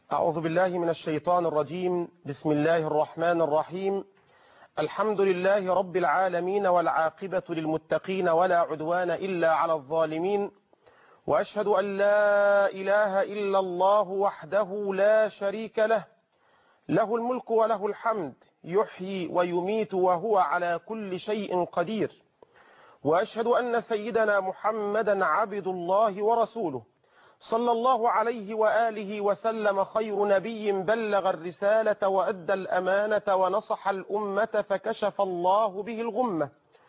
أعوذ بالله من الشيطان الرجيم بسم الله الرحمن الرحيم الحمد لله رب العالمين والعاقبة للمتقين ولا عدوان إلا على الظالمين وأشهد أن لا إله إلا الله وحده لا شريك له له الملك وله الحمد يحيي ويميت وهو على كل شيء قدير وأشهد أن سيدنا محمدا عبد الله ورسوله صلى الله عليه وآله وسلم خير نبي بلغ الرسالة وأدى الأمانة ونصح الأمة فكشف الله به الغمة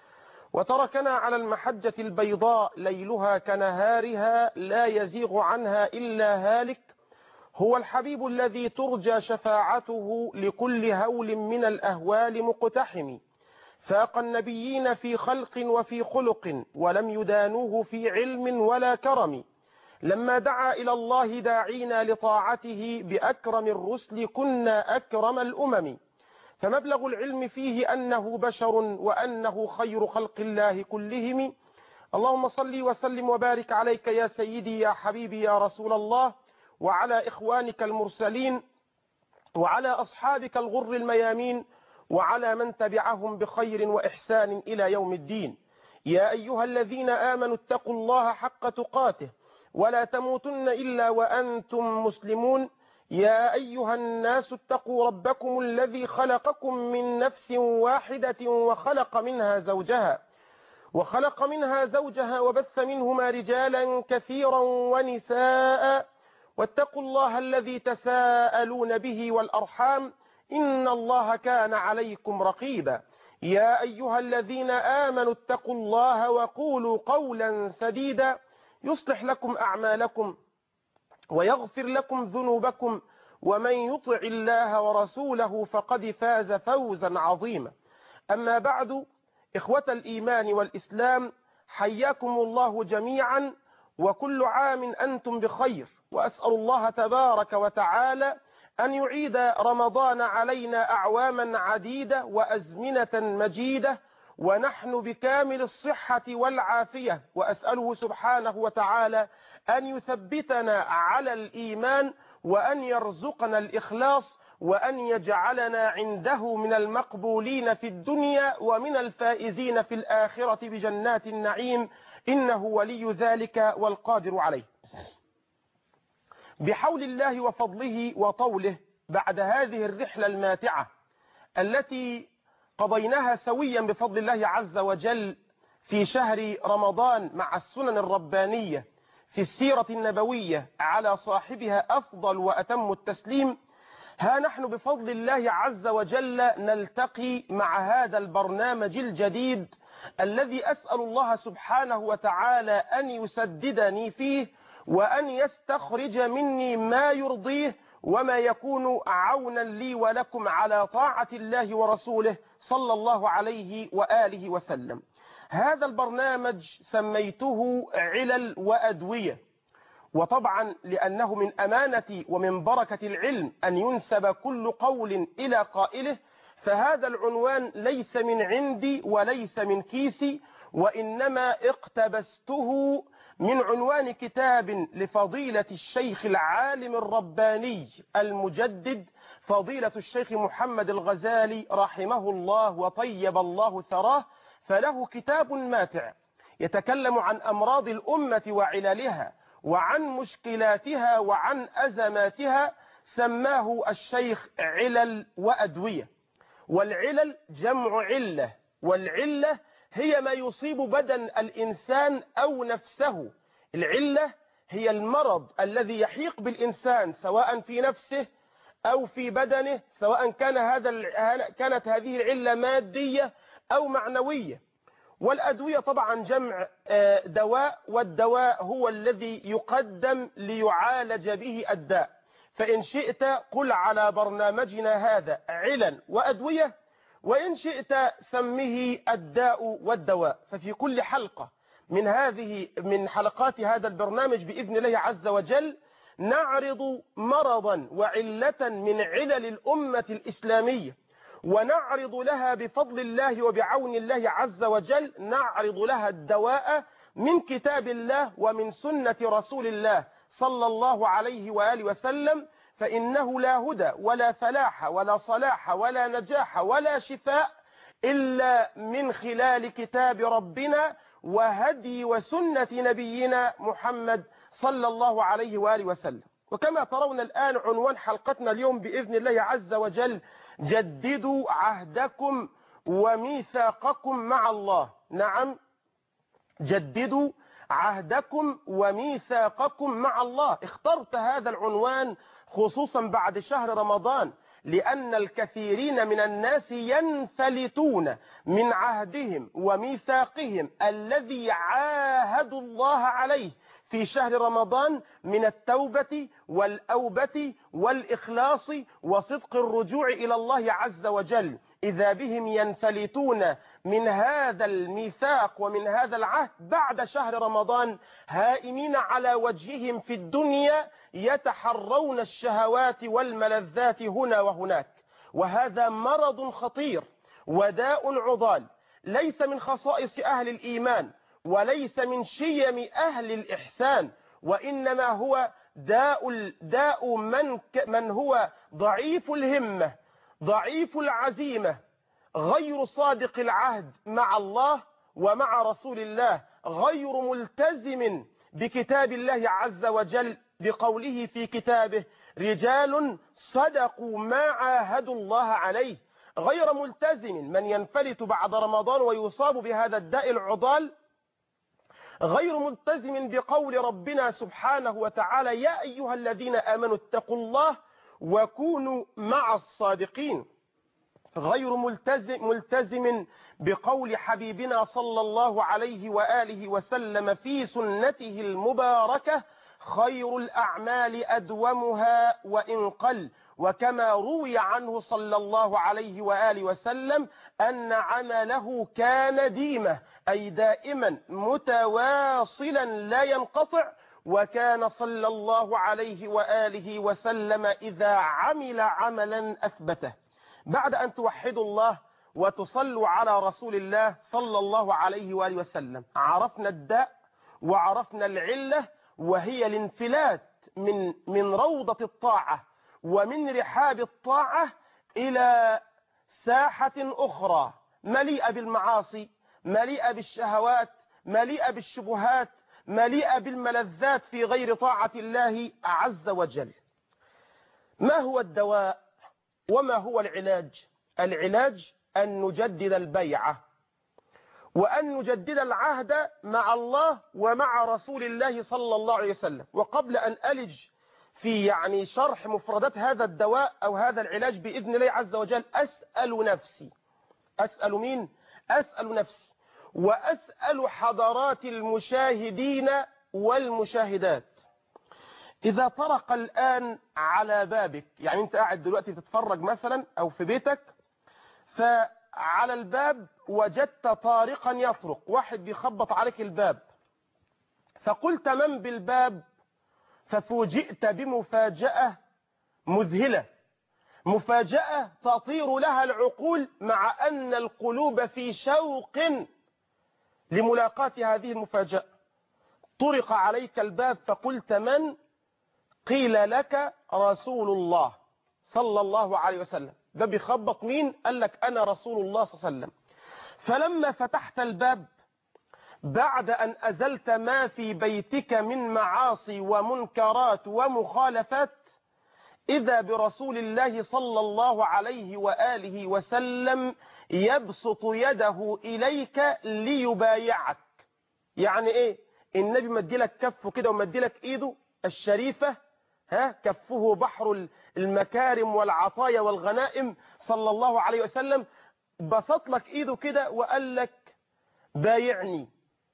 وتركنا على المحجة البيضاء ليلها كنهارها لا يزيغ عنها إلا هالك هو الحبيب الذي ترجى شفاعته لكل هول من الأهوال مقتحم فاق النبيين في خلق وفي خلق ولم يدانوه في علم ولا كرم لما دعا إلى الله داعينا لطاعته بأكرم الرسل كنا أكرم الأمم فمبلغ العلم فيه أنه بشر وأنه خير خلق الله كلهم اللهم صل وسلم وبارك عليك يا سيدي يا حبيبي يا رسول الله وعلى إخوانك المرسلين وعلى أصحابك الغر الميامين وعلى من تبعهم بخير وإحسان إلى يوم الدين يا أيها الذين آمنوا اتقوا الله حق تقاته ولا تموتن إلا وأنتم مسلمون يا أيها الناس اتقوا ربكم الذي خلقكم من نفس واحدة وخلق منها زوجها وخلق منها زوجها وبث منهما رجالا كثيرا ونساء واتقوا الله الذي تساءلون به والأرحام إن الله كان عليكم رقيبا يا أيها الذين آمنوا اتقوا الله وقولوا قولا سديدا يصلح لكم أعمالكم ويغفر لكم ذنوبكم ومن يطع الله ورسوله فقد فاز فوزا عظيما أما بعد إخوة الإيمان والإسلام حياكم الله جميعا وكل عام أنتم بخير وأسأل الله تبارك وتعالى أن يعيد رمضان علينا أعواما عديدة وأزمنة مجيدة ونحن بكامل الصحة والعافية وأسأله سبحانه وتعالى أن يثبتنا على الإيمان وأن يرزقنا الإخلاص وأن يجعلنا عنده من المقبولين في الدنيا ومن الفائزين في الآخرة بجنات النعيم إنه ولي ذلك والقادر عليه بحول الله وفضله وطوله بعد هذه الرحلة الماتعة التي قضيناها سويا بفضل الله عز وجل في شهر رمضان مع السنن الربانية في السيرة النبوية على صاحبها أفضل وأتم التسليم ها نحن بفضل الله عز وجل نلتقي مع هذا البرنامج الجديد الذي أسأل الله سبحانه وتعالى أن يسددني فيه وأن يستخرج مني ما يرضيه وما يكون عونا لي ولكم على طاعة الله ورسوله صلى الله عليه وآله وسلم هذا البرنامج سميته علل وأدوية وطبعا لأنه من أمانة ومن بركة العلم أن ينسب كل قول إلى قائله فهذا العنوان ليس من عندي وليس من كيسي وإنما اقتبسته من عنوان كتاب لفضيلة الشيخ العالم الرباني المجدد فضيلة الشيخ محمد الغزالي رحمه الله وطيب الله ثراه فله كتاب ماتع يتكلم عن أمراض الأمة وعللها وعن مشكلاتها وعن أزماتها سماه الشيخ علل وأدوية والعلل جمع علة والعلة هي ما يصيب بدن الإنسان أو نفسه العلة هي المرض الذي يحيق بالإنسان سواء في نفسه أو في بدنه سواء كان هذا كانت هذه العلة مادية أو معنوية والأدوية طبعا جمع دواء والدواء هو الذي يقدم ليعالج به الداء فإن شئت قل على برنامجنا هذا علل وأدوية وإن شئت سمه الداء والدواء ففي كل حلقة من هذه من حلقات هذا البرنامج بإذن الله عز وجل نعرض مرضا وعلة من علل الأمة الإسلامية ونعرض لها بفضل الله وبعون الله عز وجل نعرض لها الدواء من كتاب الله ومن سنة رسول الله صلى الله عليه وآله وسلم فإنه لا هدى ولا فلاح ولا صلاح ولا نجاح ولا شفاء إلا من خلال كتاب ربنا وهدي وسنة نبينا محمد صلى الله عليه وآله وسلم وكما ترون الآن عنوان حلقتنا اليوم بإذن الله عز وجل جددوا عهدكم وميثاقكم مع الله نعم جددوا عهدكم وميثاقكم مع الله اخترت هذا العنوان خصوصا بعد شهر رمضان لأن الكثيرين من الناس ينفلتون من عهدهم وميثاقهم الذي عاهدوا الله عليه في شهر رمضان من التوبة والأوبة والإخلاص وصدق الرجوع إلى الله عز وجل إذا بهم ينفلتون من هذا الميثاق ومن هذا العهد بعد شهر رمضان هائمين على وجههم في الدنيا يتحرون الشهوات والملذات هنا وهناك وهذا مرض خطير وداء عضال ليس من خصائص أهل الإيمان وليس من شيم أهل الإحسان وإنما هو داء داء من من هو ضعيف الهمة ضعيف العزيمة غير صادق العهد مع الله ومع رسول الله غير ملتزم بكتاب الله عز وجل بقوله في كتابه رجال صدقوا ما عاهدوا الله عليه غير ملتزم من ينفلت بعد رمضان ويصاب بهذا الداء العضال غير ملتزم بقول ربنا سبحانه وتعالى يا أيها الذين آمنوا اتقوا الله وكونوا مع الصادقين غير ملتزم, ملتزم بقول حبيبنا صلى الله عليه وآله وسلم في سنته المباركة خير الأعمال أدومها وإن قل وكما روي عنه صلى الله عليه وآله وسلم أن عمله كان ديمة أي دائما متواصلا لا ينقطع وكان صلى الله عليه وآله وسلم إذا عمل عملا أثبته بعد أن توحدوا الله وتصلوا على رسول الله صلى الله عليه وآله وسلم عرفنا الداء وعرفنا العلة وهي الانفلات من من روضة الطاعة ومن رحاب الطاعة إلى ساحة أخرى مليئة بالمعاصي مليئة بالشهوات مليئة بالشبهات مليئة بالملذات في غير طاعة الله عز وجل ما هو الدواء وما هو العلاج العلاج أن نجدد البيعة وأن نجدد العهد مع الله ومع رسول الله صلى الله عليه وسلم وقبل أن ألج في يعني شرح مفردات هذا الدواء أو هذا العلاج بإذن الله عز وجل أسأل نفسي أسأل مين؟ أسأل نفسي وأسأل حضرات المشاهدين والمشاهدات إذا طرق الآن على بابك يعني أنت قاعد دلوقتي تتفرج مثلا أو في بيتك فعلى الباب وجدت طارقا يطرق واحد بيخبط عليك الباب فقلت من بالباب ففوجئت بمفاجأة مذهلة مفاجأة تطير لها العقول مع أن القلوب في شوق لملاقاة هذه المفاجأة طرق عليك الباب فقلت من قيل لك رسول الله صلى الله عليه وسلم ده بيخبط مين قال لك أنا رسول الله صلى الله عليه وسلم فلما فتحت الباب بعد أن أزلت ما في بيتك من معاصي ومنكرات ومخالفات إذا برسول الله صلى الله عليه وآله وسلم يبسط يده إليك ليبايعك يعني إيه النبي مديلك كفه كده ومديلك إيده الشريفة ها كفه بحر المكارم والعطايا والغنائم صلى الله عليه وسلم بسط لك إيده كده وقال لك بايعني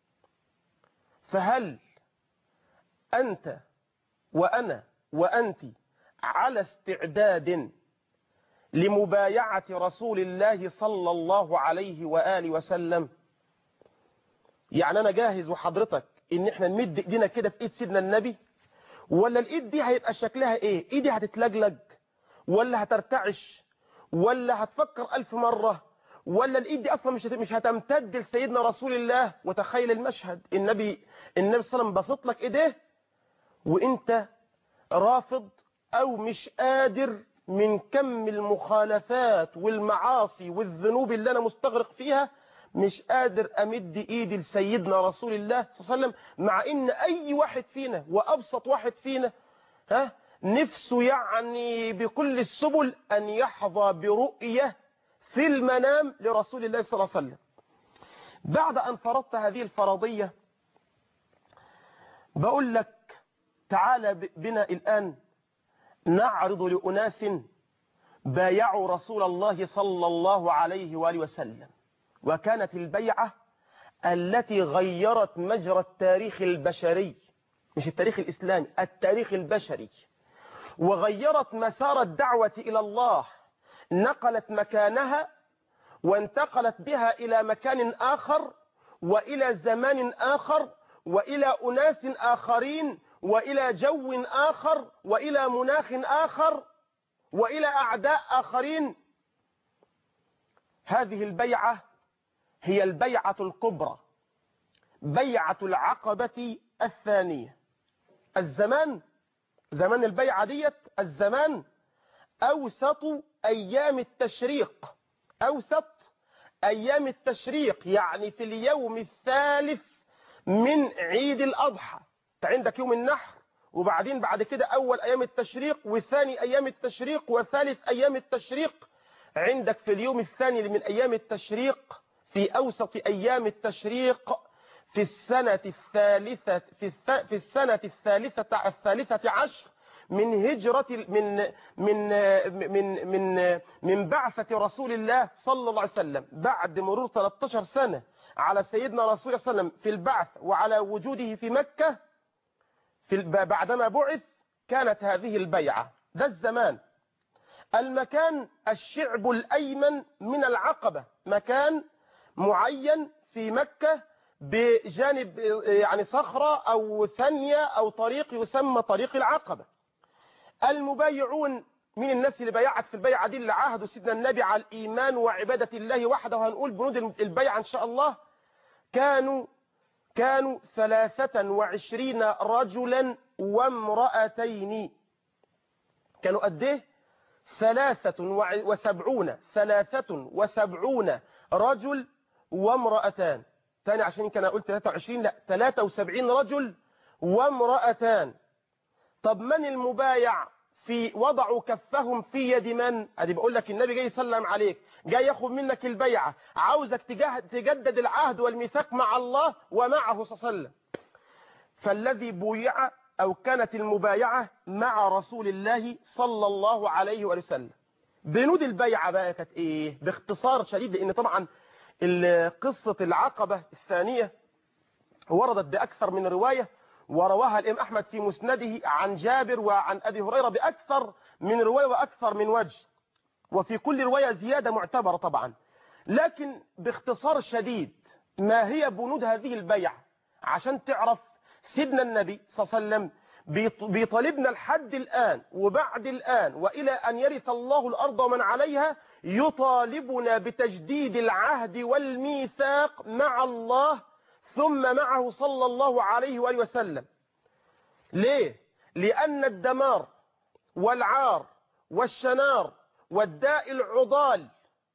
فهل أنت وأنا وأنت على استعداد لمبايعة رسول الله صلى الله عليه وآله وسلم يعني أنا جاهز وحضرتك إن إحنا نمد إيدينا كده في إيد سيدنا النبي ولا الإيد دي هيبقى شكلها إيه إيدي هتتلجلج ولا هترتعش ولا هتفكر ألف مرة ولا الإيد دي أصلا مش مش هتمتد لسيدنا رسول الله وتخيل المشهد النبي النبي صلى الله عليه وسلم بسط لك إيديه وإنت رافض او مش قادر من كم المخالفات والمعاصي والذنوب اللي انا مستغرق فيها مش قادر امد ايدي لسيدنا رسول الله صلى الله عليه وسلم مع ان اي واحد فينا وابسط واحد فينا ها نفسه يعني بكل السبل ان يحظى برؤية في المنام لرسول الله صلى الله عليه وسلم بعد ان فرضت هذه الفرضية بقول لك تعالى بنا الان نعرض لأناس بايعوا رسول الله صلى الله عليه وآله وسلم وكانت البيعة التي غيرت مجرى التاريخ البشري مش التاريخ الإسلامي التاريخ البشري وغيرت مسار الدعوة إلى الله نقلت مكانها وانتقلت بها إلى مكان آخر وإلى زمان آخر وإلى أناس آخرين وإلى جو آخر وإلى مناخ آخر وإلى أعداء آخرين هذه البيعة هي البيعة الكبرى بيعة العقبة الثانية الزمان زمان البيعة ديت الزمان أوسط أيام التشريق أوسط أيام التشريق يعني في اليوم الثالث من عيد الأضحى عندك يوم النحر وبعدين بعد كده أول أيام التشريق وثاني أيام التشريق وثالث أيام التشريق عندك في اليوم الثاني من أيام التشريق في أوسط أيام التشريق في السنة الثالثة في, في السنة الثالثة الثالثة عشر من هجرة من من من من من بعثة رسول الله صلى الله عليه وسلم بعد مرور 13 سنة على سيدنا رسول الله صلى الله عليه وسلم في البعث وعلى وجوده في مكة في بعدما بعث كانت هذه البيعة ده الزمان المكان الشعب الأيمن من العقبة مكان معين في مكة بجانب يعني صخرة أو ثانية أو طريق يسمى طريق العقبة المبايعون من الناس اللي بايعت في البيعة دي اللي عاهدوا سيدنا النبي على الإيمان وعبادة الله وحده وهنقول بنود البيعة إن شاء الله كانوا كانوا ثلاثة وعشرين رجلا وامرأتين كانوا قد ايه ثلاثة وسبعون ثلاثة وسبعون رجل وامرأتان تاني عشان كان قلت 23 لا 73 رجل وامرأتان طب من المبايع في وضعوا كفهم في يد من ادي بقول لك النبي جاي يسلم عليك جاي ياخد منك البيعة عاوزك تجدد العهد والميثاق مع الله ومعه صلى الله عليه وسلم فالذي بويع أو كانت المبايعة مع رسول الله صلى الله عليه وسلم بنود البيعة بقى كانت ايه باختصار شديد لان طبعا قصة العقبة الثانية وردت بأكثر من رواية ورواها الإمام أحمد في مسنده عن جابر وعن أبي هريرة بأكثر من رواية وأكثر من وجه وفي كل رواية زيادة معتبرة طبعا لكن باختصار شديد ما هي بنود هذه البيعة عشان تعرف سيدنا النبي صلى الله عليه وسلم بيطالبنا لحد الآن وبعد الآن وإلى أن يرث الله الأرض ومن عليها يطالبنا بتجديد العهد والميثاق مع الله ثم معه صلى الله عليه وآله وسلم ليه؟ لأن الدمار والعار والشنار والداء العضال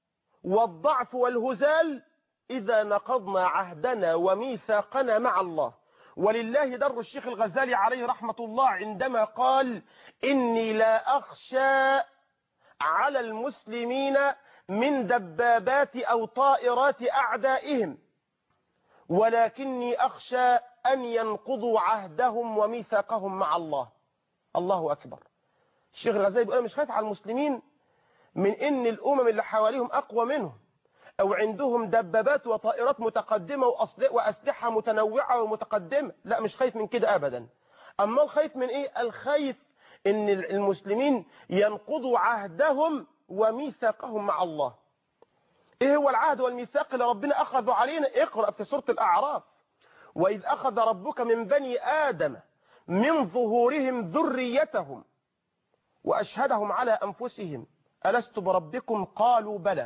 والضعف والهزال إذا نقضنا عهدنا وميثاقنا مع الله ولله در الشيخ الغزالي عليه رحمة الله عندما قال إني لا أخشى على المسلمين من دبابات أو طائرات أعدائهم ولكني أخشى أن ينقضوا عهدهم وميثاقهم مع الله الله أكبر الشيخ الغزالي بيقول أنا مش خايف على المسلمين من إن الأمم اللي حواليهم أقوى منهم أو عندهم دبابات وطائرات متقدمة وأسلحة متنوعة ومتقدمة لا مش خايف من كده أبدا أما الخايف من إيه الخايف إن المسلمين ينقضوا عهدهم وميثاقهم مع الله إيه هو العهد والميثاق اللي ربنا أخذوا علينا اقرأ في سورة الأعراف وإذ أخذ ربك من بني آدم من ظهورهم ذريتهم وأشهدهم على أنفسهم ألست بربكم قالوا بلى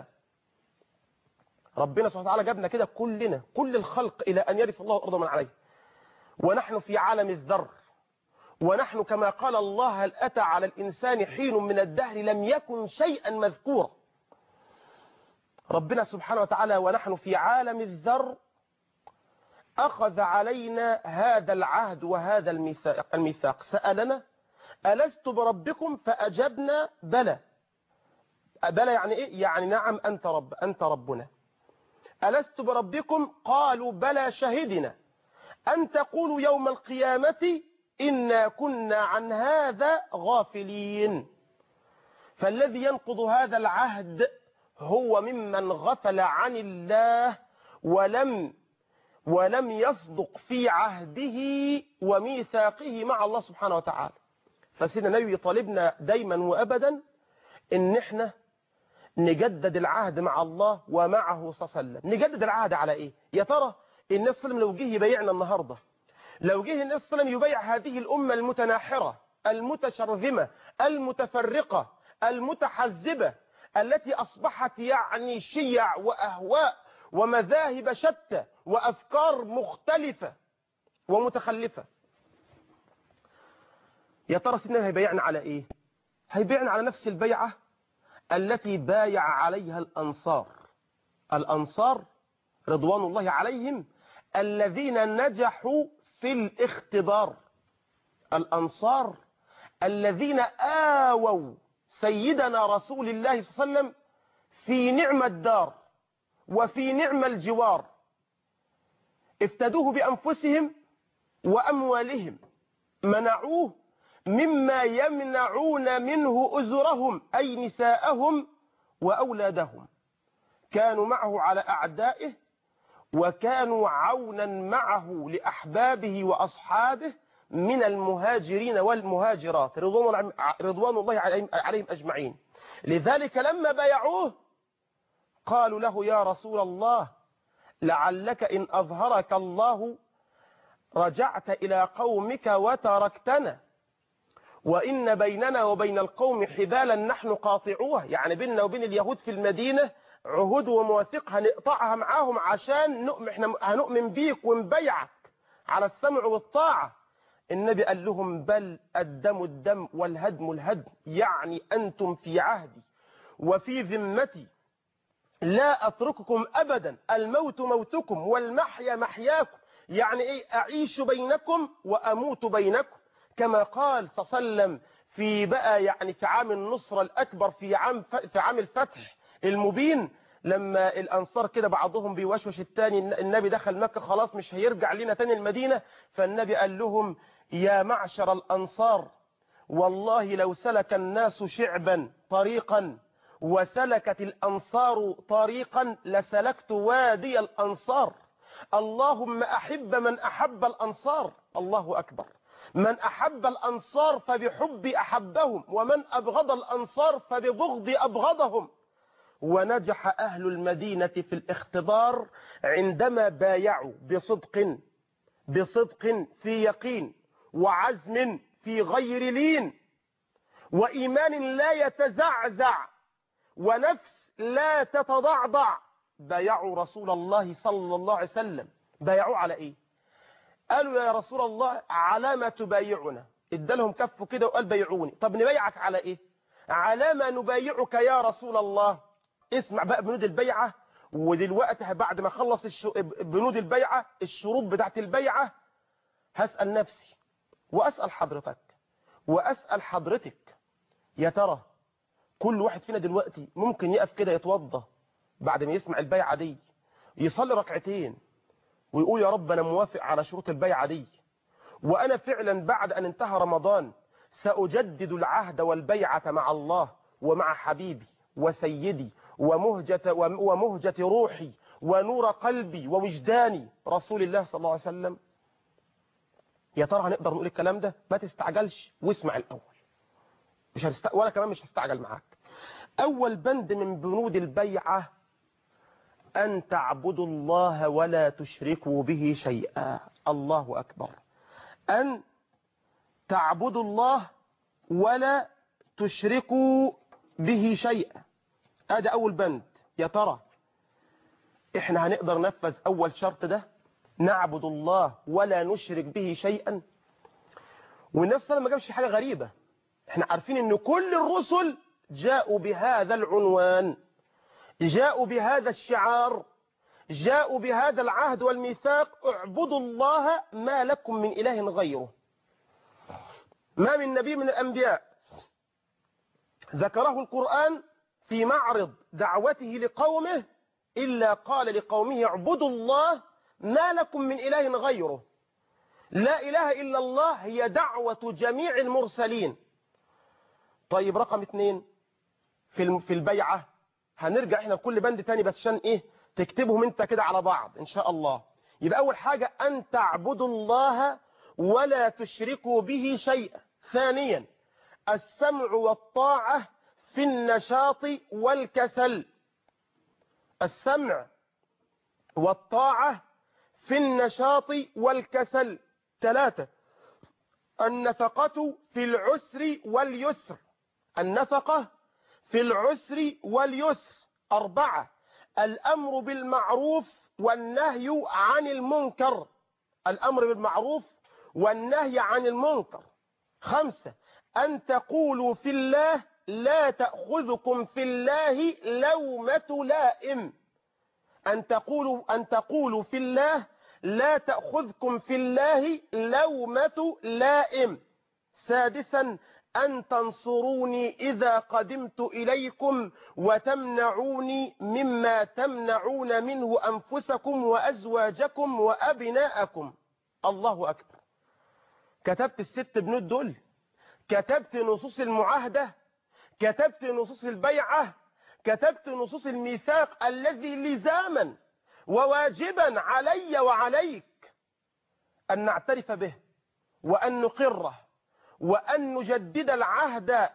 ربنا سبحانه وتعالى جابنا كده كلنا كل الخلق إلى أن يرث الله الأرض من عليه ونحن في عالم الذر ونحن كما قال الله هل أتى على الإنسان حين من الدهر لم يكن شيئا مذكورا ربنا سبحانه وتعالى ونحن في عالم الذر أخذ علينا هذا العهد وهذا الميثاق, الميثاق سألنا ألست بربكم فأجبنا بلى بلى يعني إيه؟ يعني نعم أنت رب أنت ربنا ألست بربكم قالوا بلى شهدنا أن تقولوا يوم القيامة إنا كنا عن هذا غافلين فالذي ينقض هذا العهد هو ممن غفل عن الله ولم ولم يصدق في عهده وميثاقه مع الله سبحانه وتعالى فسيدنا النبي يطالبنا دايما وأبدا إن احنا نجدد العهد مع الله ومعه صلى الله عليه وسلم نجدد العهد على إيه يا ترى النبي صلى الله عليه وسلم لو جه يبيعنا النهاردة لو جه النبي صلى الله عليه وسلم يبيع هذه الأمة المتناحرة المتشرذمة المتفرقة المتحزبة التي أصبحت يعني شيع وأهواء ومذاهب شتى وأفكار مختلفة ومتخلفة يا ترى سيدنا هيبيعنا على إيه هيبيعنا على نفس البيعة التي بايع عليها الأنصار الأنصار رضوان الله عليهم الذين نجحوا في الاختبار الأنصار الذين آووا سيدنا رسول الله صلى الله عليه وسلم في نعم الدار وفي نعم الجوار افتدوه بأنفسهم وأموالهم منعوه مما يمنعون منه أزرهم أي نساءهم وأولادهم كانوا معه على أعدائه وكانوا عونا معه لأحبابه وأصحابه من المهاجرين والمهاجرات رضوان رضوان الله عليهم أجمعين لذلك لما بايعوه قالوا له يا رسول الله لعلك إن أظهرك الله رجعت إلى قومك وتركتنا وإن بيننا وبين القوم حبالا نحن قاطعوها يعني بيننا وبين اليهود في المدينة عهود ومواثيق هنقطعها معاهم عشان نؤمن احنا هنؤمن بيك ونبيعك على السمع والطاعة النبي قال لهم بل الدم الدم والهدم الهدم يعني أنتم في عهدي وفي ذمتي لا أترككم أبدا الموت موتكم والمحيا محياكم يعني إيه أعيش بينكم وأموت بينكم كما قال صلى الله عليه وسلم في بقى يعني في عام النصر الأكبر في عام في عام الفتح المبين لما الأنصار كده بعضهم بيوشوش التاني النبي دخل مكة خلاص مش هيرجع لنا تاني المدينة فالنبي قال لهم يا معشر الأنصار والله لو سلك الناس شعبا طريقا وسلكت الأنصار طريقا لسلكت وادي الأنصار اللهم أحب من أحب الأنصار الله أكبر من أحب الأنصار فبحب أحبهم ومن أبغض الأنصار فببغض أبغضهم ونجح أهل المدينة في الاختبار عندما بايعوا بصدق بصدق في يقين وعزم في غير لين وإيمان لا يتزعزع ونفس لا تتضعضع بايعوا رسول الله صلى الله عليه وسلم بايعوا على ايه قالوا يا رسول الله على ما تبايعنا ادالهم كفه كده وقال بايعوني طب نبايعك على ايه على ما نبايعك يا رسول الله اسمع بقى بنود البيعة ودلوقتي بعد ما خلص الش... بنود البيعة الشروط بتاعت البيعة هسأل نفسي وأسأل حضرتك وأسأل حضرتك يا ترى كل واحد فينا دلوقتي ممكن يقف كده يتوضى بعد ما يسمع البيعة دي يصلي ركعتين ويقول يا رب أنا موافق على شروط البيعة دي وأنا فعلا بعد أن انتهى رمضان سأجدد العهد والبيعة مع الله ومع حبيبي وسيدي ومهجة, ومهجة روحي ونور قلبي ووجداني رسول الله صلى الله عليه وسلم يا ترى هنقدر نقول الكلام ده ما تستعجلش واسمع الأول مش هتست... ولا كمان مش هستعجل معاك أول بند من بنود البيعة أن تعبدوا الله ولا تشركوا به شيئا الله أكبر أن تعبدوا الله ولا تشركوا به شيئا هذا أول بند يا ترى إحنا هنقدر ننفذ أول شرط ده نعبد الله ولا نشرك به شيئا والنبي صلى الله عليه وسلم ما جابش حاجة غريبة احنا عارفين ان كل الرسل جاءوا بهذا العنوان جاءوا بهذا الشعار جاءوا بهذا العهد والميثاق اعبدوا الله ما لكم من إله غيره ما من نبي من الأنبياء ذكره القرآن في معرض دعوته لقومه إلا قال لقومه اعبدوا الله ما لكم من إله غيره لا إله إلا الله هي دعوة جميع المرسلين طيب رقم اثنين في في البيعة هنرجع احنا بكل بند تاني بس عشان ايه تكتبهم انت كده على بعض ان شاء الله يبقى اول حاجة ان تعبدوا الله ولا تشركوا به شيئا ثانيا السمع والطاعة في النشاط والكسل السمع والطاعة في النشاط والكسل ثلاثة النفقة في العسر واليسر النفقة في العسر واليسر أربعة الأمر بالمعروف والنهي عن المنكر الأمر بالمعروف والنهي عن المنكر خمسة أن تقولوا في الله لا تأخذكم في الله لومة لائم أن تقولوا, أن تقولوا في الله لا تأخذكم في الله لومة لائم سادسا أن تنصروني إذا قدمت إليكم وتمنعوني مما تمنعون منه أنفسكم وأزواجكم وأبناءكم الله أكبر كتبت الست بنود دول كتبت نصوص المعاهدة كتبت نصوص البيعة كتبت نصوص الميثاق الذي لزاما وواجبا علي وعليك أن نعترف به وأن نقره وأن نجدد العهد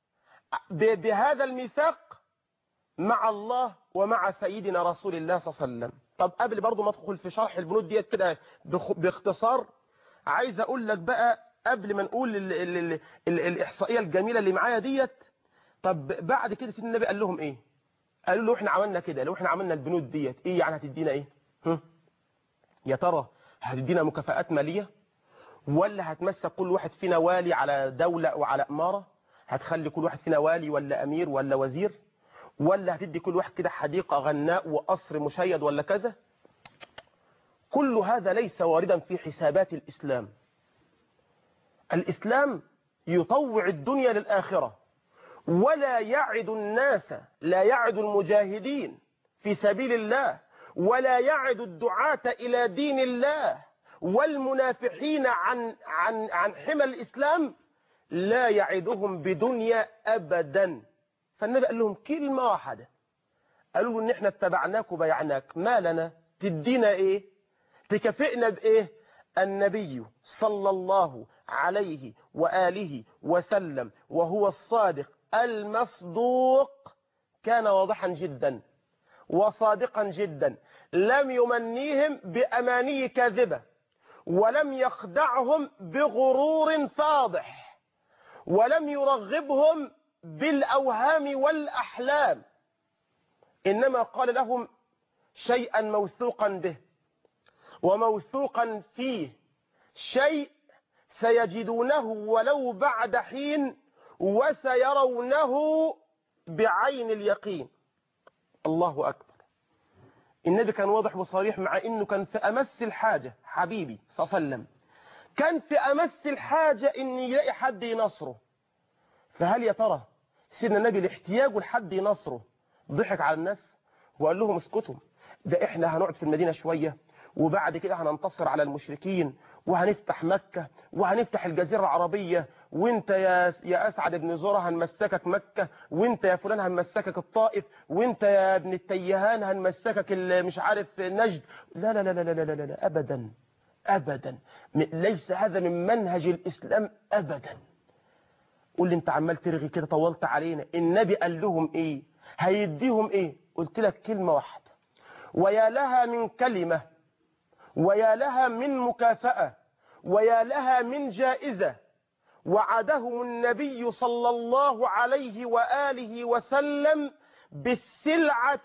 بهذا الميثاق مع الله ومع سيدنا رسول الله صلى الله عليه وسلم طب قبل برضو ما ادخل في شرح البنود ديت كده باختصار عايز اقول لك بقى قبل ما نقول ال ال ال ال الاحصائيه الجميله اللي معايا ديت طب بعد كده سيدنا النبي قال لهم ايه قالوا له احنا عملنا كده لو احنا عملنا البنود ديت ايه يعني هتدينا ايه هم؟ يا ترى هتدينا مكافآت ماليه ولا هتمسك كل واحد فينا والي على دولة وعلى إمارة هتخلي كل واحد فينا والي ولا أمير ولا وزير ولا هتدي كل واحد كده حديقة غناء وقصر مشيد ولا كذا كل هذا ليس واردا في حسابات الإسلام الإسلام يطوع الدنيا للآخرة ولا يعد الناس لا يعد المجاهدين في سبيل الله ولا يعد الدعاة إلى دين الله والمنافحين عن عن عن حمى الإسلام لا يعدهم بدنيا أبدا فالنبي قال لهم كلمة واحدة قالوا له ان احنا اتبعناك وبيعناك ما لنا تدينا ايه تكافئنا بايه النبي صلى الله عليه وآله وسلم وهو الصادق المصدوق كان واضحا جدا وصادقا جدا لم يمنيهم بأماني كاذبة ولم يخدعهم بغرور فاضح ولم يرغبهم بالأوهام والأحلام إنما قال لهم شيئا موثوقا به وموثوقا فيه شيء سيجدونه ولو بعد حين وسيرونه بعين اليقين الله أكبر النبي كان واضح وصريح مع انه كان في امس الحاجة حبيبي صلى الله عليه وسلم كان في امس الحاجة ان يلاقي حد ينصره فهل يا ترى سيدنا النبي لاحتياجه لحد ينصره ضحك على الناس وقال لهم اسكتوا ده احنا هنقعد في المدينة شوية وبعد كده هننتصر على المشركين وهنفتح مكة وهنفتح الجزيرة العربية وانت يا يا اسعد بن زرع هنمسكك مكة وانت يا فلان هنمسكك الطائف وانت يا ابن التيهان هنمسكك مش عارف نجد لا لا لا لا لا لا, لا, لا ابدا ابدا ليس هذا من منهج الاسلام ابدا قول لي انت عمال ترغي كده طولت علينا النبي قال لهم ايه هيديهم ايه قلت لك كلمة واحدة ويا لها من كلمة ويا لها من مكافأة ويا لها من جائزة وعدهم النبي صلى الله عليه وآله وسلم بالسلعة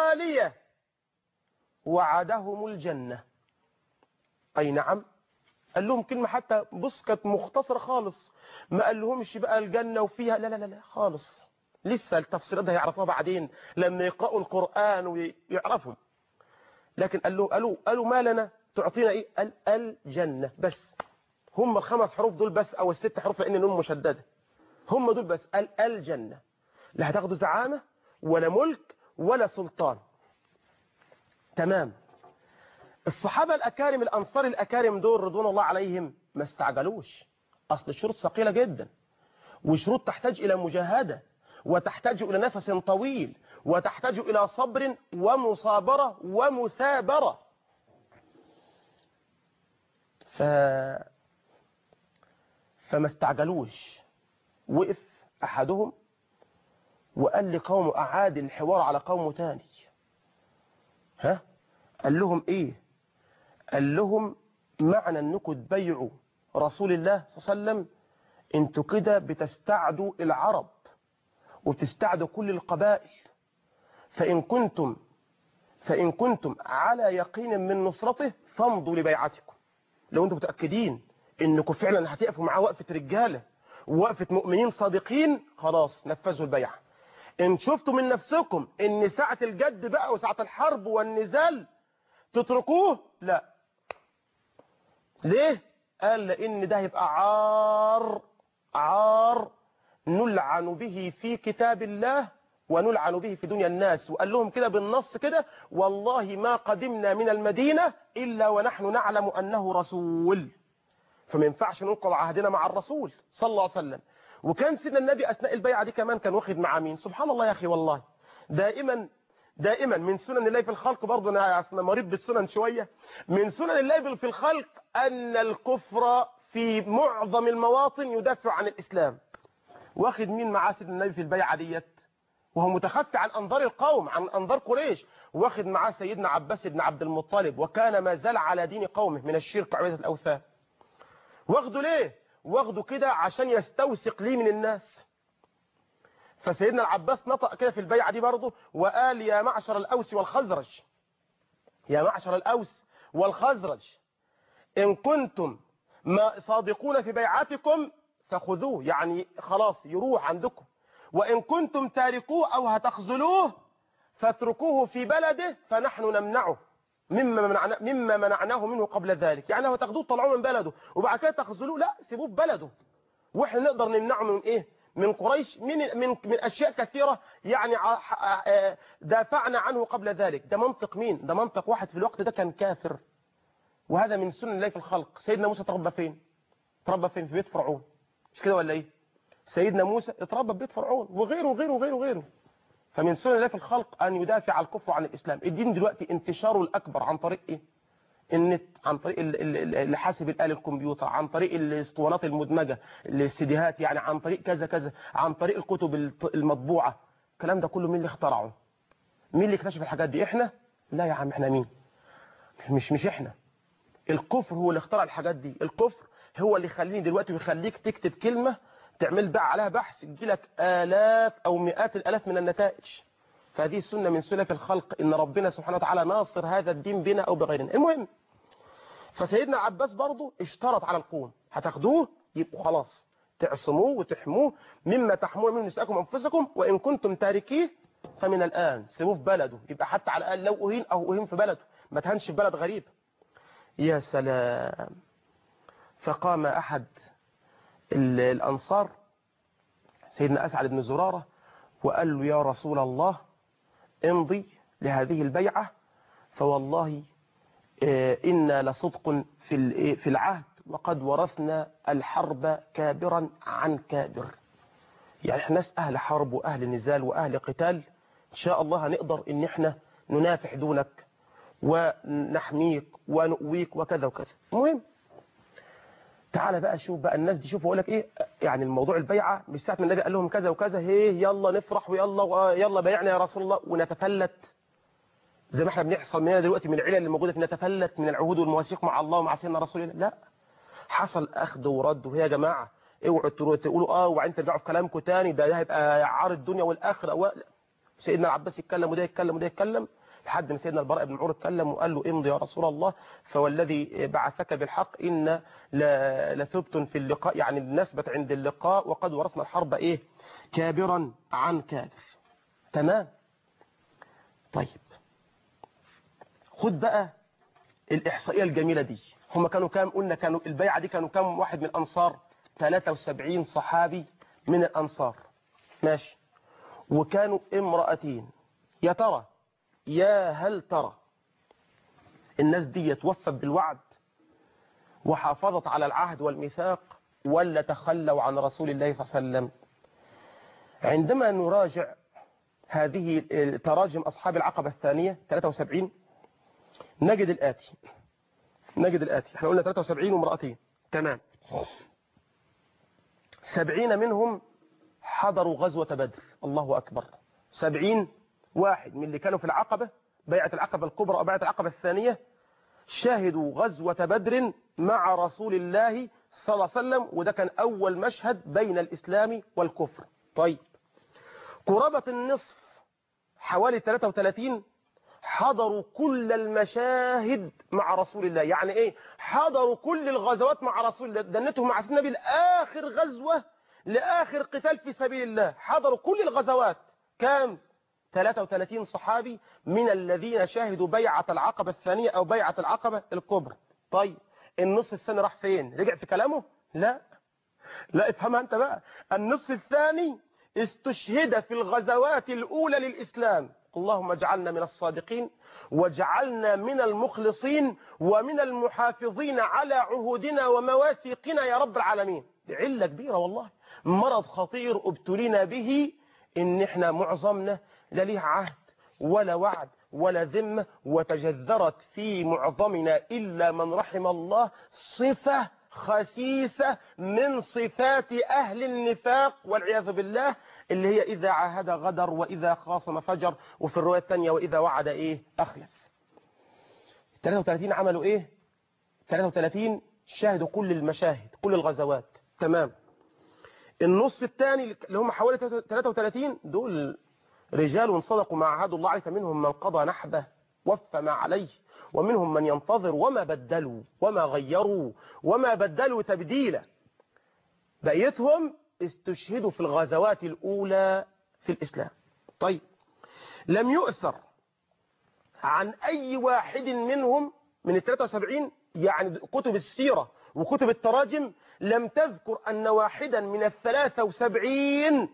الغالية وعدهم الجنة أي نعم قال لهم كلمة حتى بص كانت مختصرة خالص ما قال لهمش بقى الجنة وفيها لا لا لا, لا خالص لسه التفسيرات ده هيعرفوها بعدين لما يقرأوا القرآن ويعرفوا لكن قال له قالوا قالوا ما لنا تعطينا ايه قال الجنة بس هم الخمس حروف دول بس او الست حروف لان نون مشددة هم دول بس قال الجنة لا هتاخدوا زعامة ولا ملك ولا سلطان تمام الصحابة الأكارم الأنصار الأكارم دول رضوان الله عليهم ما استعجلوش أصل الشروط ثقيلة جدا وشروط تحتاج إلى مجاهدة وتحتاج إلى نفس طويل وتحتاج إلى صبر ومصابرة ومثابرة ف... فما استعجلوش وقف أحدهم وقال لقوم أعاد الحوار على قوم تاني ها قال لهم إيه قال لهم معنى أنكم تبيعوا رسول الله صلى الله عليه وسلم انتوا كده بتستعدوا العرب وبتستعدوا كل القبائل فإن كنتم فإن كنتم على يقين من نصرته فامضوا لبيعتكم لو انتم متأكدين انكم فعلا هتقفوا معاه وقفة رجالة ووقفة مؤمنين صادقين خلاص نفذوا البيعة ان شفتوا من نفسكم ان ساعة الجد بقى وساعة الحرب والنزال تتركوه لا ليه قال لان ده هيبقى عار عار نلعن به في كتاب الله ونلعن به في دنيا الناس وقال لهم كده بالنص كده والله ما قدمنا من المدينة إلا ونحن نعلم أنه رسول فما ينفعش ننقض عهدنا مع الرسول صلى الله عليه وسلم وكان سيدنا النبي أثناء البيعة دي كمان كان واخد مع مين سبحان الله يا أخي والله دائما دائما من سنن الله في الخلق برضه أنا مريض بالسنن شوية من سنن الله في الخلق أن الكفر في معظم المواطن يدافع عن الإسلام واخد مين معاه سيدنا النبي في البيعة ديت وهو متخفي عن أنظار القوم عن أنظار قريش واخد معاه سيدنا عباس بن عبد المطلب وكان ما زال على دين قومه من الشرك وعبادة الأوثان واخده ليه واخده كده عشان يستوثق ليه من الناس فسيدنا العباس نطق كده في البيعة دي برضه وقال يا معشر الأوس والخزرج يا معشر الأوس والخزرج إن كنتم ما صادقون في بيعتكم فخذوه يعني خلاص يروح عندكم وإن كنتم تاركوه أو هتخذلوه فاتركوه في بلده فنحن نمنعه مما, منعنا مما منعناه منه قبل ذلك يعني لو تاخدوه طلعوه من بلده وبعد كده تخذلوه لا سيبوه في بلده واحنا نقدر نمنعه من ايه من قريش من من من اشياء كثيره يعني دافعنا عنه قبل ذلك ده منطق مين ده منطق واحد في الوقت ده كان كافر وهذا من سنن الله في الخلق سيدنا موسى تربى فين تربى فين في بيت فرعون مش كده ولا ايه سيدنا موسى اتربى في بيت فرعون وغيره وغيره وغيره وغيره فمن سنن الله في الخلق أن يدافع عن الكفر عن الإسلام الدين دلوقتي انتشاره الأكبر عن طريق إيه؟ النت عن طريق الحاسب الآلي الكمبيوتر عن طريق الاسطوانات المدمجة السيديهات يعني عن طريق كذا كذا عن طريق الكتب المطبوعة الكلام ده كله مين اللي اخترعه مين اللي اكتشف الحاجات دي احنا لا يا عم احنا مين مش مش احنا الكفر هو اللي اخترع الحاجات دي الكفر هو اللي يخليني دلوقتي ويخليك تكتب كلمة تعمل بقى عليها بحث يجيلك آلاف أو مئات الآلاف من النتائج فهذه السنة من سنة الخلق إن ربنا سبحانه وتعالى ناصر هذا الدين بنا أو بغيرنا المهم فسيدنا عباس برضه اشترط على القوم هتاخدوه يبقوا خلاص تعصموه وتحموه مما تحمون من نساءكم وانفسكم وإن كنتم تاركيه فمن الآن سيبوه في بلده يبقى حتى على الأقل لو أهين أو أهين في بلده ما تهنش في بلد غريب يا سلام فقام أحد الأنصار سيدنا أسعد بن زرارة وقال له يا رسول الله امضي لهذه البيعة فوالله إنا لصدق في في العهد وقد ورثنا الحرب كابرا عن كابر يعني احنا ناس أهل حرب وأهل نزال وأهل قتال إن شاء الله هنقدر إن احنا ننافح دونك ونحميك ونؤويك وكذا وكذا المهم تعالى بقى شوف بقى الناس دي شوف اقول لك ايه يعني الموضوع البيعه مش ساعه ما النبي قال لهم كذا وكذا هي يلا نفرح ويلا يلا بايعنا يا رسول الله ونتفلت زي ما احنا بنحصل مننا دلوقتي من العلل اللي موجوده في نتفلت من العهود والمواثيق مع الله ومع سيدنا رسول الله لا حصل اخذ ورد وهي يا جماعه اوعوا تقولوا اه وبعدين ترجعوا في كلامكم تاني ده هيبقى عار الدنيا والاخره و... سيدنا العباس يتكلم وده يتكلم وده يتكلم لحد ما سيدنا البراء بن معور اتكلم وقال له امضي يا رسول الله فوالذي بعثك بالحق إن لثبت في اللقاء يعني نثبت عند اللقاء وقد ورثنا الحرب إيه كابرا عن كابر تمام طيب خد بقى الإحصائية الجميلة دي هم كانوا كام قلنا كانوا البيعة دي كانوا كام واحد من الأنصار 73 صحابي من الأنصار ماشي وكانوا امرأتين يا ترى يا هل ترى الناس دي توفت بالوعد وحافظت على العهد والميثاق ولا تخلوا عن رسول الله صلى الله عليه وسلم عندما نراجع هذه تراجم أصحاب العقبة الثانية 73 نجد الآتي نجد الآتي احنا قلنا 73 وامرأتين تمام 70 منهم حضروا غزوة بدر الله أكبر 70 واحد من اللي كانوا في العقبة بيعة العقبة الكبرى أو بيعة العقبة الثانية شاهدوا غزوة بدر مع رسول الله صلى الله عليه وسلم وده كان أول مشهد بين الإسلام والكفر طيب قرابة النصف حوالي 33 حضروا كل المشاهد مع رسول الله يعني ايه حضروا كل الغزوات مع رسول الله دنتهم مع سيدنا النبي لآخر غزوة لآخر قتال في سبيل الله حضروا كل الغزوات كام 33 صحابي من الذين شاهدوا بيعة العقبة الثانية أو بيعة العقبة الكبرى طيب النصف الثاني راح فين رجع في كلامه لا لا افهمها انت بقى النصف الثاني استشهد في الغزوات الأولى للإسلام اللهم اجعلنا من الصادقين واجعلنا من المخلصين ومن المحافظين على عهودنا ومواثيقنا يا رب العالمين دي علة كبيرة والله مرض خطير ابتلينا به ان احنا معظمنا لا ليه عهد ولا وعد ولا ذمة وتجذرت في معظمنا إلا من رحم الله صفة خسيسة من صفات أهل النفاق والعياذ بالله اللي هي إذا عاهد غدر وإذا خاصم فجر وفي الرواية الثانية وإذا وعد إيه أخلف 33 عملوا إيه 33 شاهدوا كل المشاهد كل الغزوات تمام النص الثاني اللي هم حوالي 33 دول رجال صدقوا ما عهدوا الله عليه فمنهم من قضى نحبه وفى ما عليه ومنهم من ينتظر وما بدلوا وما غيروا وما بدلوا تبديلا بقيتهم استشهدوا في الغزوات الأولى في الإسلام طيب لم يؤثر عن أي واحد منهم من ال 73 يعني كتب السيرة وكتب التراجم لم تذكر أن واحدا من الثلاثة وسبعين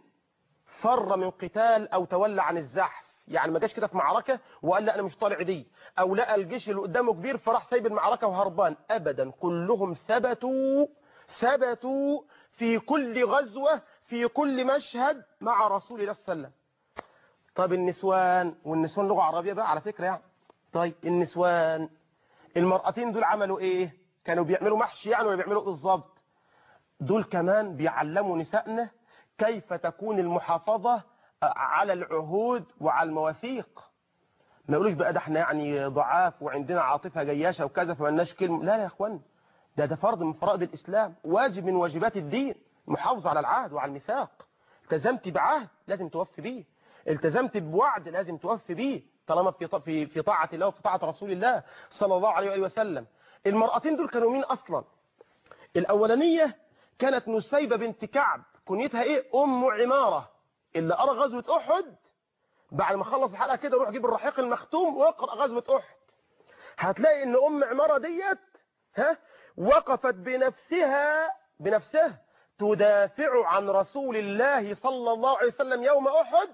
فر من قتال أو تولى عن الزحف يعني ما جاش كده في معركة وقال لا أنا مش طالع دي أو لقى الجيش اللي قدامه كبير فراح سايب المعركة وهربان أبدا كلهم ثبتوا ثبتوا في كل غزوة في كل مشهد مع رسول الله صلى الله عليه وسلم طب النسوان والنسوان لغة عربية بقى على فكرة يعني طيب النسوان المرأتين دول عملوا ايه كانوا بيعملوا محشي يعني ولا بيعملوا بالظبط دول كمان بيعلموا نسائنا كيف تكون المحافظة على العهود وعلى المواثيق ما يقولوش بقى ده احنا يعني ضعاف وعندنا عاطفة جياشة وكذا فمالناش كلمة لا لا يا اخوان ده ده فرض من فرائض الإسلام واجب من واجبات الدين محافظة على العهد وعلى الميثاق التزمت بعهد لازم توفي بيه التزمت بوعد لازم توفي بيه طالما في في في طاعة الله وفي طاعة رسول الله صلى الله عليه وآله وسلم المرأتين دول كانوا مين أصلا الأولانية كانت نسيبة بنت كعب كنيتها إيه أم عمارة اللي أرى غزوة أحد بعد ما خلص الحلقة كده روح جيب الرحيق المختوم واقرأ غزوة أحد هتلاقي إن أم عمارة ديت ها وقفت بنفسها بنفسها تدافع عن رسول الله صلى الله عليه وسلم يوم أحد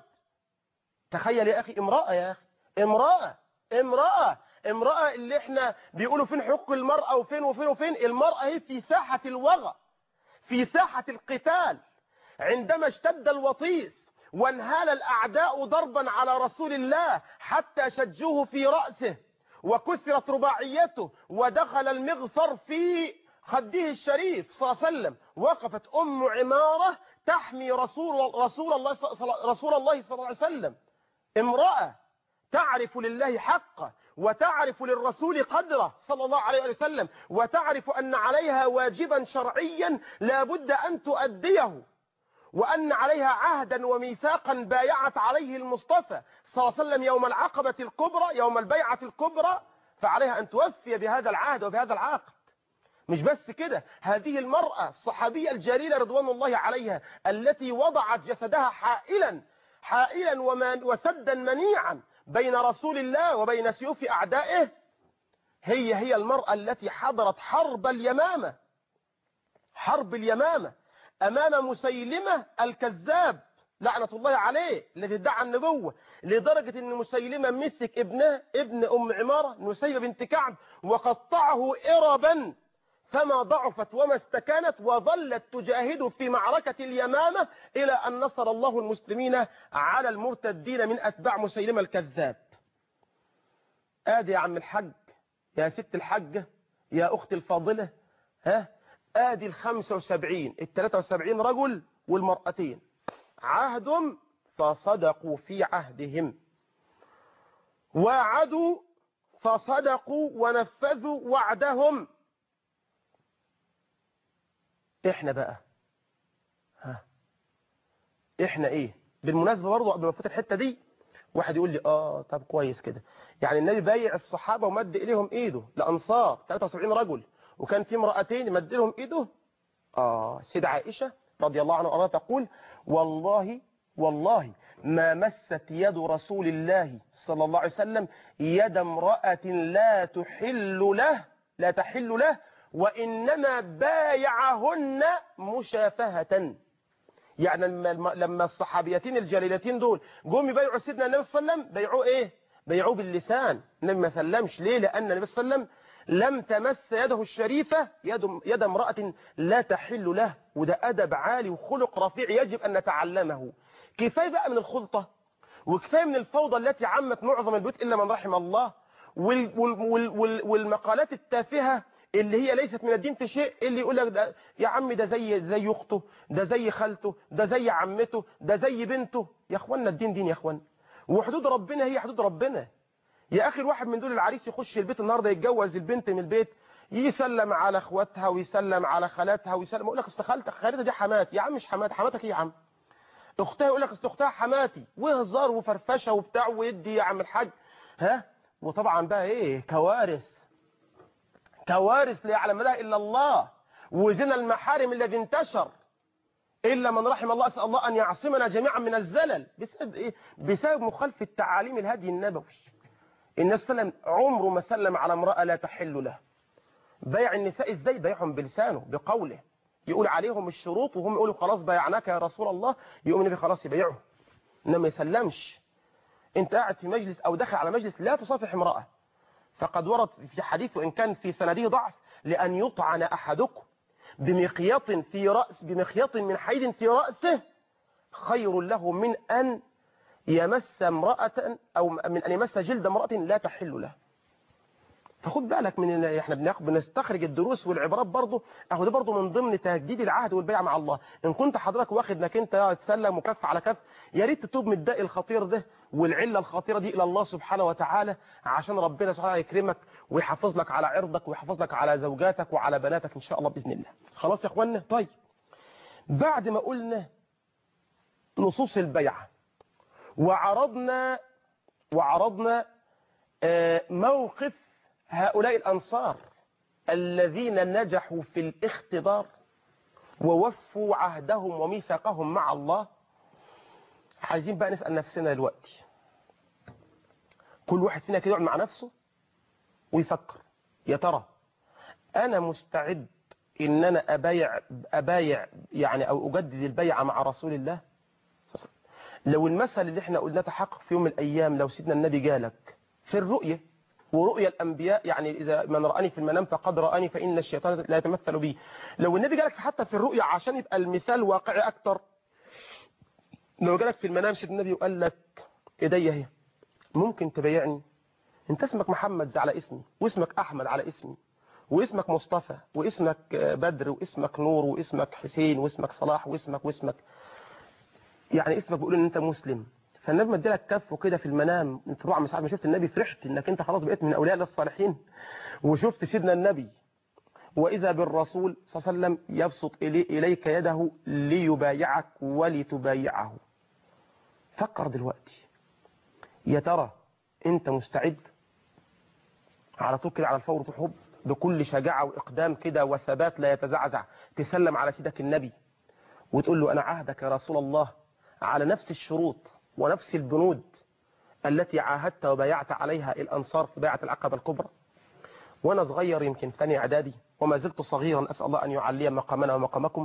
تخيل يا أخي امرأة يا أخي امرأة امرأة امرأة اللي احنا بيقولوا فين حقوق المرأة وفين وفين وفين المرأة هي في ساحة الوغى في ساحة القتال عندما اشتد الوطيس وانهال الأعداء ضربا على رسول الله حتى شجوه في رأسه وكسرت رباعيته ودخل المغفر في خده الشريف صلى الله عليه وسلم وقفت أم عمارة تحمي رسول رسول الله رسول الله صلى الله عليه وسلم امرأة تعرف لله حقه وتعرف للرسول قدره صلى الله عليه وسلم وتعرف أن عليها واجبا شرعيا لا بد أن تؤديه وأن عليها عهدا وميثاقا بايعت عليه المصطفى صلى الله عليه وسلم يوم العقبة الكبرى يوم البيعة الكبرى فعليها أن توفي بهذا العهد وبهذا العقد مش بس كده هذه المرأة الصحابية الجليلة رضوان الله عليها التي وضعت جسدها حائلا حائلا ومن وسدا منيعا بين رسول الله وبين سيوف أعدائه هي هي المرأة التي حضرت حرب اليمامة حرب اليمامة أمام مسيلمة الكذاب لعنة الله عليه الذي ادعى النبوة لدرجة أن مسيلمة مسك ابنه ابن أم عمارة نسيبة بنت كعب وقطعه إربا فما ضعفت وما استكانت وظلت تجاهد في معركة اليمامة إلى أن نصر الله المسلمين على المرتدين من أتباع مسيلمة الكذاب آدي يا عم الحج يا ست الحجة يا أختي الفاضلة ها آدي الخمسة وسبعين التلاتة وسبعين رجل والمرأتين عهد فصدقوا في عهدهم وعدوا فصدقوا ونفذوا وعدهم احنا بقى ها احنا ايه بالمناسبة برضه قبل ما فوت الحتة دي واحد يقول لي اه طب كويس كده يعني النبي بايع الصحابة ومد اليهم ايده لانصار 73 رجل وكان في امرأتين مد لهم ايده اه سيدة عائشة رضي الله عنها وارضاها تقول والله والله ما مست يد رسول الله صلى الله عليه وسلم يد امرأة لا تحل له لا تحل له وإنما بايعهن مشافهة يعني لما لما الصحابيتين الجليلتين دول جم يبايعوا سيدنا النبي صلى الله عليه وسلم بايعوه ايه بايعوه باللسان النبي ما سلمش ليه لأن النبي صلى الله عليه وسلم لم تمس يده الشريفة يد, يد امرأة لا تحل له وده أدب عالي وخلق رفيع يجب أن نتعلمه كفاية بقى من الخلطة وكفاية من الفوضى التي عمت معظم البيوت إلا من رحم الله وال وال وال والمقالات التافهة اللي هي ليست من الدين في شيء اللي يقول لك ده يا عم ده زي زي اخته ده زي خالته ده زي عمته ده زي بنته يا اخوانا الدين دين يا اخوانا وحدود ربنا هي حدود ربنا يا اخي الواحد من دول العريس يخش البيت النهارده يتجوز البنت من البيت يسلم على اخواتها ويسلم على خالاتها ويسلم يقول لك اصل خالتك خالتها دي حماتي يا عم مش حماتي حماتك ايه يا عم اختها يقول لك اصل اختها حماتي وهزار وفرفشه وبتاع ويدي يا عم الحاج ها وطبعا بقى ايه كوارث كوارث لا يعلم لها الا الله وزنا المحارم الذي انتشر إلا من رحم الله أسأل الله أن يعصمنا جميعا من الزلل بسبب إيه؟ بسبب مخالفة تعاليم الهدي النبوي النبي صلى الله عليه وسلم عمره ما سلم على امرأة لا تحل له بيع النساء ازاي بيعهم بلسانه بقوله يقول عليهم الشروط وهم يقولوا خلاص بايعناك يا رسول الله يقوم النبي خلاص يبيعه انما ما يسلمش انت قاعد في مجلس او دخل على مجلس لا تصافح امرأة فقد ورد في حديث وان كان في سنده ضعف لان يطعن احدكم بمخيط في رأس بمخيط من حيد في رأسه خير له من أن يمس امرأة أو من أن يمس جلد امرأة لا تحل له فخد بالك من إن احنا بناخد بنستخرج الدروس والعبارات برضه اهو ده برضه من ضمن تجديد العهد والبيع مع الله ان كنت حضرتك واخد انك انت تسلم وكف على كف يا ريت تتوب من الداء الخطير ده والعله الخطيره دي الى الله سبحانه وتعالى عشان ربنا سبحانه يكرمك ويحافظ لك على عرضك ويحافظ لك على زوجاتك وعلى بناتك ان شاء الله باذن الله خلاص يا اخوانا طيب بعد ما قلنا نصوص البيعه وعرضنا وعرضنا موقف هؤلاء الأنصار الذين نجحوا في الاختبار ووفوا عهدهم وميثاقهم مع الله عايزين بقى نسأل نفسنا دلوقتي كل واحد فينا كده يقعد مع نفسه ويفكر يا ترى أنا مستعد إن أنا أبايع, أبايع يعني أو أجدد البيعة مع رسول الله لو المثل اللي احنا قلنا تحقق في يوم من الأيام لو سيدنا النبي جالك في الرؤية ورؤيا الأنبياء يعني إذا من رآني في المنام فقد رآني فإن الشيطان لا يتمثل بي لو النبي جالك حتى في الرؤيا عشان يبقى المثال واقعي أكتر لو جالك في المنام سيدنا النبي وقال لك إيديا اهي ممكن تبايعني انت اسمك محمد على اسمي واسمك أحمد على اسمي واسمك مصطفى واسمك بدر واسمك نور واسمك حسين واسمك صلاح واسمك واسمك يعني اسمك بيقول ان انت مسلم فالنبي مدي لك كفه كده في المنام انت طبعا ساعه ما شفت النبي فرحت انك انت خلاص بقيت من اولياء الصالحين وشفت سيدنا النبي واذا بالرسول صلى الله عليه وسلم يبسط إلي اليك يده ليبايعك ولتبايعه فكر دلوقتي يا ترى انت مستعد على طول كده على الفور تحب بكل شجاعة وإقدام كده وثبات لا يتزعزع تسلم على سيدك النبي وتقول له أنا عهدك يا رسول الله على نفس الشروط ونفس البنود التي عاهدت وبايعت عليها الأنصار في بيعة العقبة الكبرى وأنا صغير يمكن ثاني إعدادي وما زلت صغيرا أسأل الله أن يعلي مقامنا ومقامكم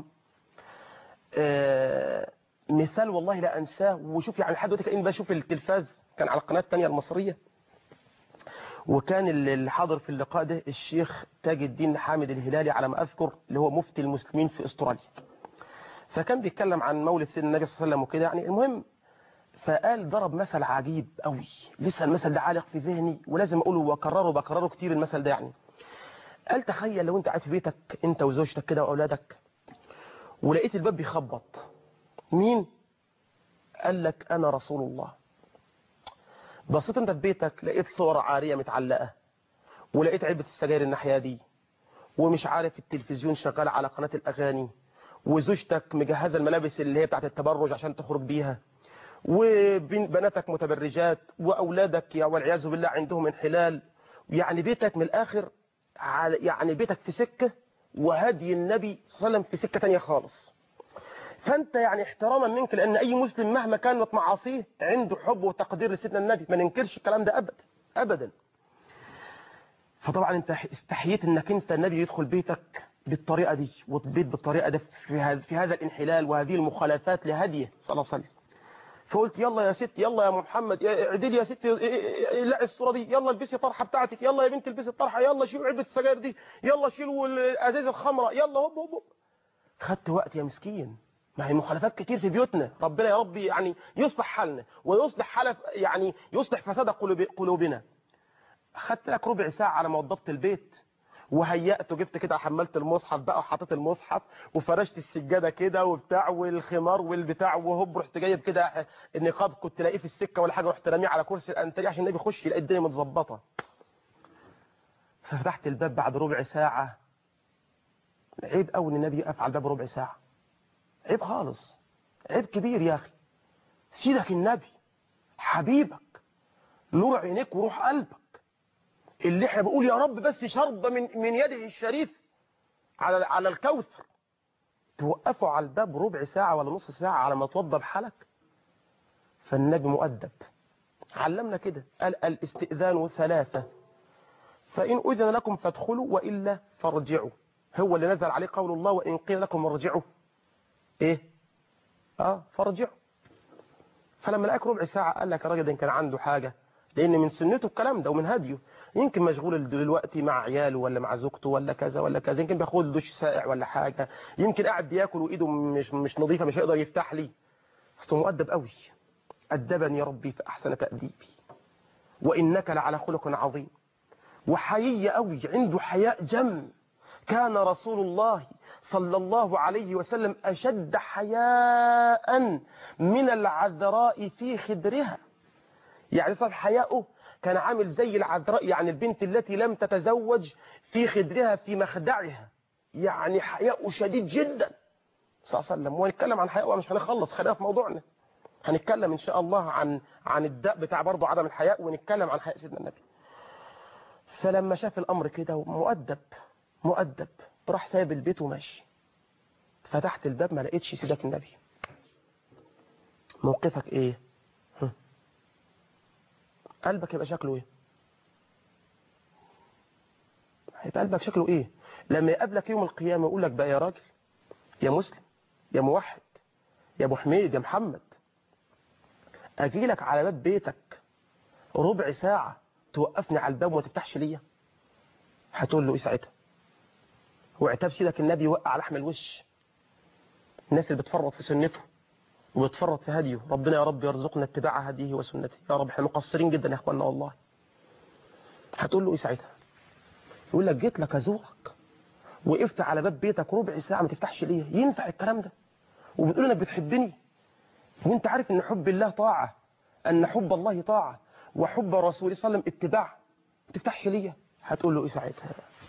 آه مثال والله لا أنساه وشوف يعني لحد دلوقتي كأني بشوف التلفاز كان على القناة الثانية المصرية وكان اللي حاضر في اللقاء ده الشيخ تاج الدين حامد الهلالي على ما أذكر اللي هو مفتي المسلمين في استراليا فكان بيتكلم عن مولد سيدنا النبي صلى الله عليه وسلم وكده يعني المهم فقال ضرب مثل عجيب قوي لسه المثل ده عالق في ذهني ولازم اقوله واكرره بكرره كتير المثل ده يعني قال تخيل لو انت قاعد في بيتك انت وزوجتك كده واولادك ولقيت الباب بيخبط مين قال لك انا رسول الله بصيت انت في بيتك لقيت صور عارية متعلقة ولقيت علبة السجاير الناحية دي ومش عارف التلفزيون شغال على قناة الأغاني وزوجتك مجهزة الملابس اللي هي بتاعت التبرج عشان تخرج بيها وبناتك متبرجات وأولادك يا والعياذ بالله عندهم انحلال يعني بيتك من الآخر يعني بيتك في سكة وهدي النبي صلى الله عليه وسلم في سكة تانية خالص فانت يعني احتراما منك لان اي مسلم مهما كانت معاصيه عنده حب وتقدير لسيدنا النبي ما ننكرش الكلام ده ابدا ابدا فطبعا انت استحييت انك انت النبي يدخل بيتك بالطريقه دي وتبيت بالطريقه دي في هذا في هذا الانحلال وهذه المخالفات لهديه صلى الله عليه وسلم فقلت يلا يا ست يلا يا محمد اعدلي يا ست لا الصوره دي يلا البسي الطرحه بتاعتك يلا يا بنت البسي الطرحه يلا شيلوا علبه السجاير دي يلا شيلوا ازاز الخمره يلا هوب هوب خدت وقت يا مسكين ما هي مخالفات كتير في بيوتنا ربنا يا رب يعني يصلح حالنا ويصلح حال يعني يصلح فساد قلوب قلوبنا خدت لك ربع ساعة على ما وضبت البيت وهيأت وجبت كده حملت المصحف بقى وحطيت المصحف وفرشت السجادة كده وبتاع والخمار والبتاع وهوب رحت جايب كده النقاب كنت لاقيه في السكة ولا حاجة رحت راميه على كرسي الانتري عشان النبي يخش يلاقي الدنيا متظبطة ففتحت الباب بعد ربع ساعة عيب قوي ان النبي يقف على الباب ربع ساعة عيب خالص عيب كبير يا أخي سيدك النبي حبيبك نور عينيك وروح قلبك اللي احنا بقول يا رب بس شرب من من يده الشريف على على الكوثر توقفوا على الباب ربع ساعة ولا نص ساعة على ما توضب حالك فالنبي مؤدب علمنا كده قال الاستئذان ثلاثة فإن أذن لكم فادخلوا وإلا فارجعوا هو اللي نزل عليه قول الله وإن قيل لكم ارجعوا ايه اه فرجعوا فلما لقاك ربع ساعة قال لك الراجل ده كان عنده حاجة لان من سنته الكلام ده ومن هديه يمكن مشغول دلوقتي مع عياله ولا مع زوجته ولا كذا ولا كذا يمكن بياخد دش سائع ولا حاجة يمكن قاعد بياكل وايده مش مش نظيفة مش هيقدر يفتح لي اصله مؤدب قوي أدبني ربي فأحسن تأديبي وإنك لعلى خلق عظيم وحيي قوي عنده حياء جم كان رسول الله صلى الله عليه وسلم أشد حياء من العذراء في خدرها يعني صار حياؤه كان عامل زي العذراء يعني البنت التي لم تتزوج في خدرها في مخدعها يعني حياؤه شديد جدا صلى الله عليه وسلم ونتكلم عن حياؤه مش هنخلص خلينا في موضوعنا هنتكلم ان شاء الله عن عن الداء بتاع برضه عدم الحياء ونتكلم عن حياء سيدنا النبي فلما شاف الامر كده مؤدب مؤدب راح سايب البيت وماشي فتحت الباب ما لقيتش سيدك النبي موقفك ايه هم. قلبك يبقى شكله ايه هيبقى قلبك شكله ايه لما يقابلك يوم القيامة يقول لك بقى يا راجل يا مسلم يا موحد يا ابو حميد يا محمد اجي لك على باب بيتك ربع ساعة توقفني على الباب وما تفتحش ليا هتقول له ايه ساعتها هو عتاب سيدك النبي يوقع لحم الوش الناس اللي بتفرط في سنته وبتفرط في هديه ربنا يا رب يرزقنا اتباع هديه وسنته يا رب احنا مقصرين جدا يا اخواننا والله هتقول له ايه ساعتها يقول لك جيت لك ازورك وقفت على باب بيتك ربع ساعة ما تفتحش ليه ينفع الكلام ده وبتقول انك بتحبني وانت عارف ان حب الله طاعة ان حب الله طاعة وحب رسول صلى الله عليه وسلم اتباع ما تفتحش ليه هتقول له ايه ساعتها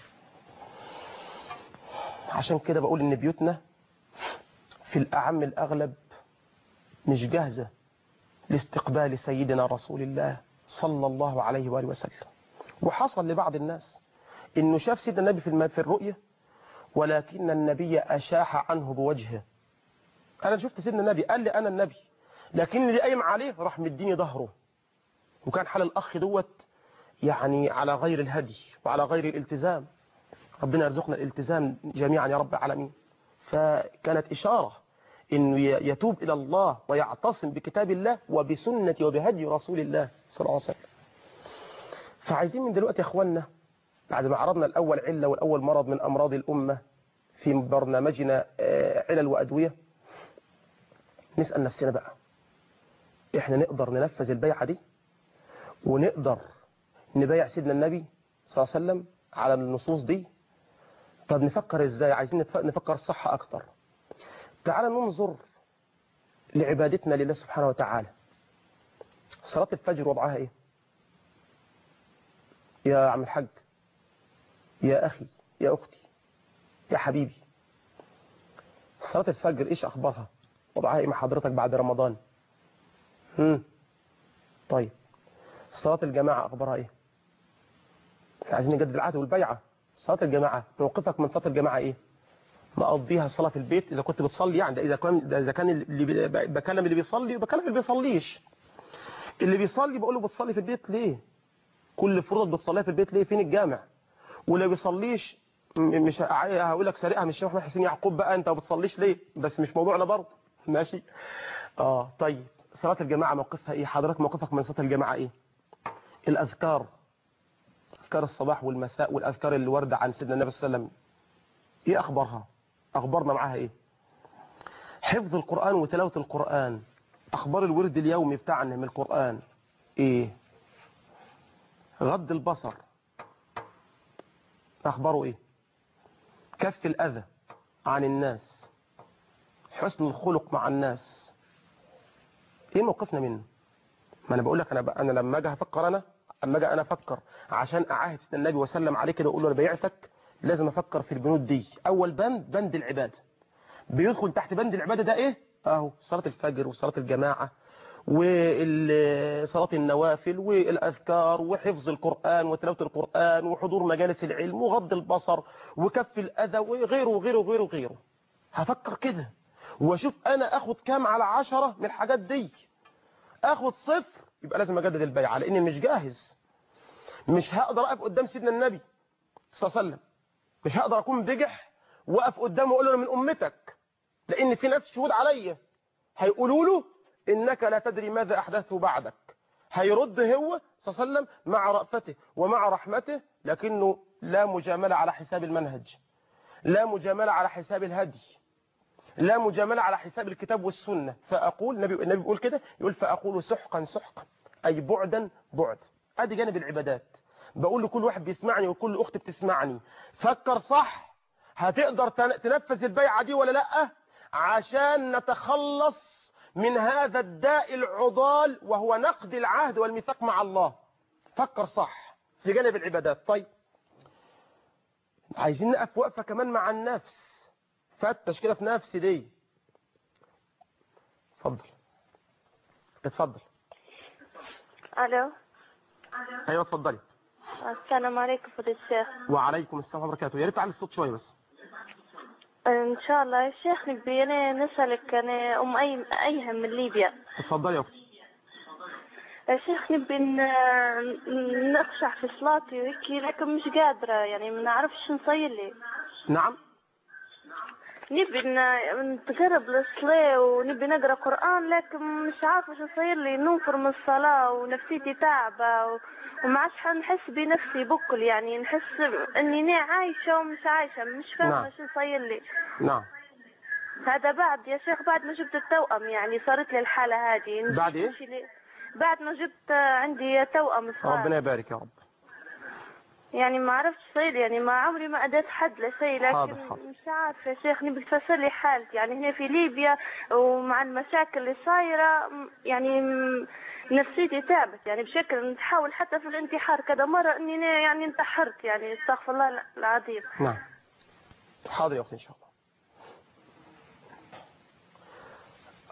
عشان كده بقول ان بيوتنا في الأعم الأغلب مش جاهزة لاستقبال سيدنا رسول الله صلى الله عليه وآله وسلم وحصل لبعض الناس انه شاف سيدنا النبي في الم- في الرؤية ولكن النبي أشاح عنه بوجهه أنا شفت سيدنا النبي قال لي أنا النبي لكن اللي قايم عليه راح مديني ظهره وكان حال الأخ دوت يعني على غير الهدي وعلى غير الالتزام ربنا يرزقنا الالتزام جميعا يا رب العالمين فكانت إشارة أنه ي- يتوب إلى الله ويعتصم بكتاب الله وبسنة وبهدي رسول الله صلى الله عليه وسلم فعايزين من دلوقتي يا أخوانا بعد ما عرضنا الأول علة والأول مرض من أمراض الأمة في برنامجنا آه، علل وأدوية نسأل نفسنا بقى إحنا نقدر ننفذ البيعة دي ونقدر نبايع سيدنا النبي صلى الله عليه وسلم على النصوص دي طب نفكر ازاي عايزين نتف- نفكر صح اكتر تعال ننظر لعبادتنا لله سبحانه وتعالى صلاة الفجر وضعها ايه يا عم الحاج يا اخي يا اختي يا حبيبي صلاة الفجر ايش اخبارها وضعها ايه مع حضرتك بعد رمضان هم طيب صلاة الجماعة اخبارها ايه عايزين نجدد العهد والبيعة صلاة الجماعة موقفك من صلاة الجماعة ايه مقضيها صلاة في البيت اذا كنت بتصلي يعني ده اذا كان ده اذا كان اللي بي- بكلم اللي بيصلي وبكلم اللي بيصليش اللي بيصلي بقول له بتصلي في البيت ليه كل فروض بتصليها في البيت ليه فين الجامع واللي بيصليش م- مش ه- هقول لك سريعه مش محمد حسين يعقوب بقى انت ما بتصليش ليه بس مش موضوعنا برضه ماشي اه طيب صلاة الجماعة موقفها ايه حضرتك موقفك من صلاة الجماعة ايه الاذكار اذكار الصباح والمساء والاذكار اللي وارده عن سيدنا النبي صلى الله عليه وسلم ايه اخبارها اخبارنا معاها ايه حفظ القرآن وتلاوة القرآن اخبار الورد اليومي بتاعنا من القرآن ايه غض البصر اخباره ايه كف الاذى عن الناس حسن الخلق مع الناس ايه موقفنا منه ما انا بقول لك انا بقى انا لما اجي افكر انا اما اجي انا افكر عشان اعاهد سيدنا النبي وسلم عليه كده واقول له انا بايعتك لازم افكر في البنود دي اول بند بند العباده بيدخل تحت بند العباده ده ايه اهو صلاه الفجر وصلاه الجماعه وصلاة النوافل والأذكار وحفظ القرآن وتلاوة القرآن وحضور مجالس العلم وغض البصر وكف الأذى وغيره وغيره وغيره وغيره هفكر كده واشوف أنا أخد كام على عشرة من الحاجات دي أخد صفر يبقى لازم أجدد البيعة لأني مش جاهز مش هقدر أقف قدام سيدنا النبي صلى الله عليه وسلم مش هقدر أكون بجح وأقف قدامه وأقول له أنا من أمتك لأن في ناس شهود عليا هيقولوا له إنك لا تدري ماذا أحدثه بعدك هيرد هو صلى الله عليه وسلم مع رأفته ومع رحمته لكنه لا مجاملة على حساب المنهج لا مجاملة على حساب الهدي لا مجاملة على حساب الكتاب والسنة فأقول النبي النبي بيقول كده يقول فأقول سحقا سحقا أي بعدا بعد أدي جانب العبادات بقول لكل واحد بيسمعني وكل أخت بتسمعني فكر صح هتقدر تن- تنفذ البيعة دي ولا لأ عشان نتخلص من هذا الداء العضال وهو نقد العهد والميثاق مع الله فكر صح في جانب العبادات طيب عايزين نقف وقفة كمان مع النفس فتش كده في نفسي دي اتفضل اتفضل الو ايوه اتفضلي السلام عليكم فضيلة الشيخ وعليكم السلام ورحمه الله وبركاته يا ريت تعلي الصوت شويه بس ان شاء الله يا شيخ نبي أنا نسألك انا ام اي ايهم من ليبيا اتفضلي يا اختي يا شيخ نبي ن- نخشع في صلاتي وهيك لكن مش قادرة يعني ما نعرفش نصلي لي نعم نبي ن- نتقرب للصلاة ونبي نقرا قرآن لكن مش عارفة شو صاير لي ننفر من الصلاة ونفسيتي تعبة و- وما عادش نحس بنفسي بكل يعني نحس اني أنا عايشة ومش عايشة مش فاهمة نعم. شو صاير لي نعم هذا بعد يا شيخ بعد ما جبت التوأم يعني صارت لي الحالة هذه نمشي- بعد إيه؟ نمشي لي- بعد ما جبت عندي توأم صغار ربنا يبارك يا رب يعني ما عرفتش صير يعني ما عمري ما أديت حد لشيء لكن حاضر، حاضر. مش عارفة يا شيخ نبي تفسر لي حالتي يعني هنا في ليبيا ومع المشاكل اللي صايرة م- يعني م- نفسيتي تعبت يعني بشكل نحاول حتى في الانتحار كذا مرة اني أنا يعني انتحرت يعني استغفر الله العظيم نعم حاضر يا اختي ان شاء الله أيوة.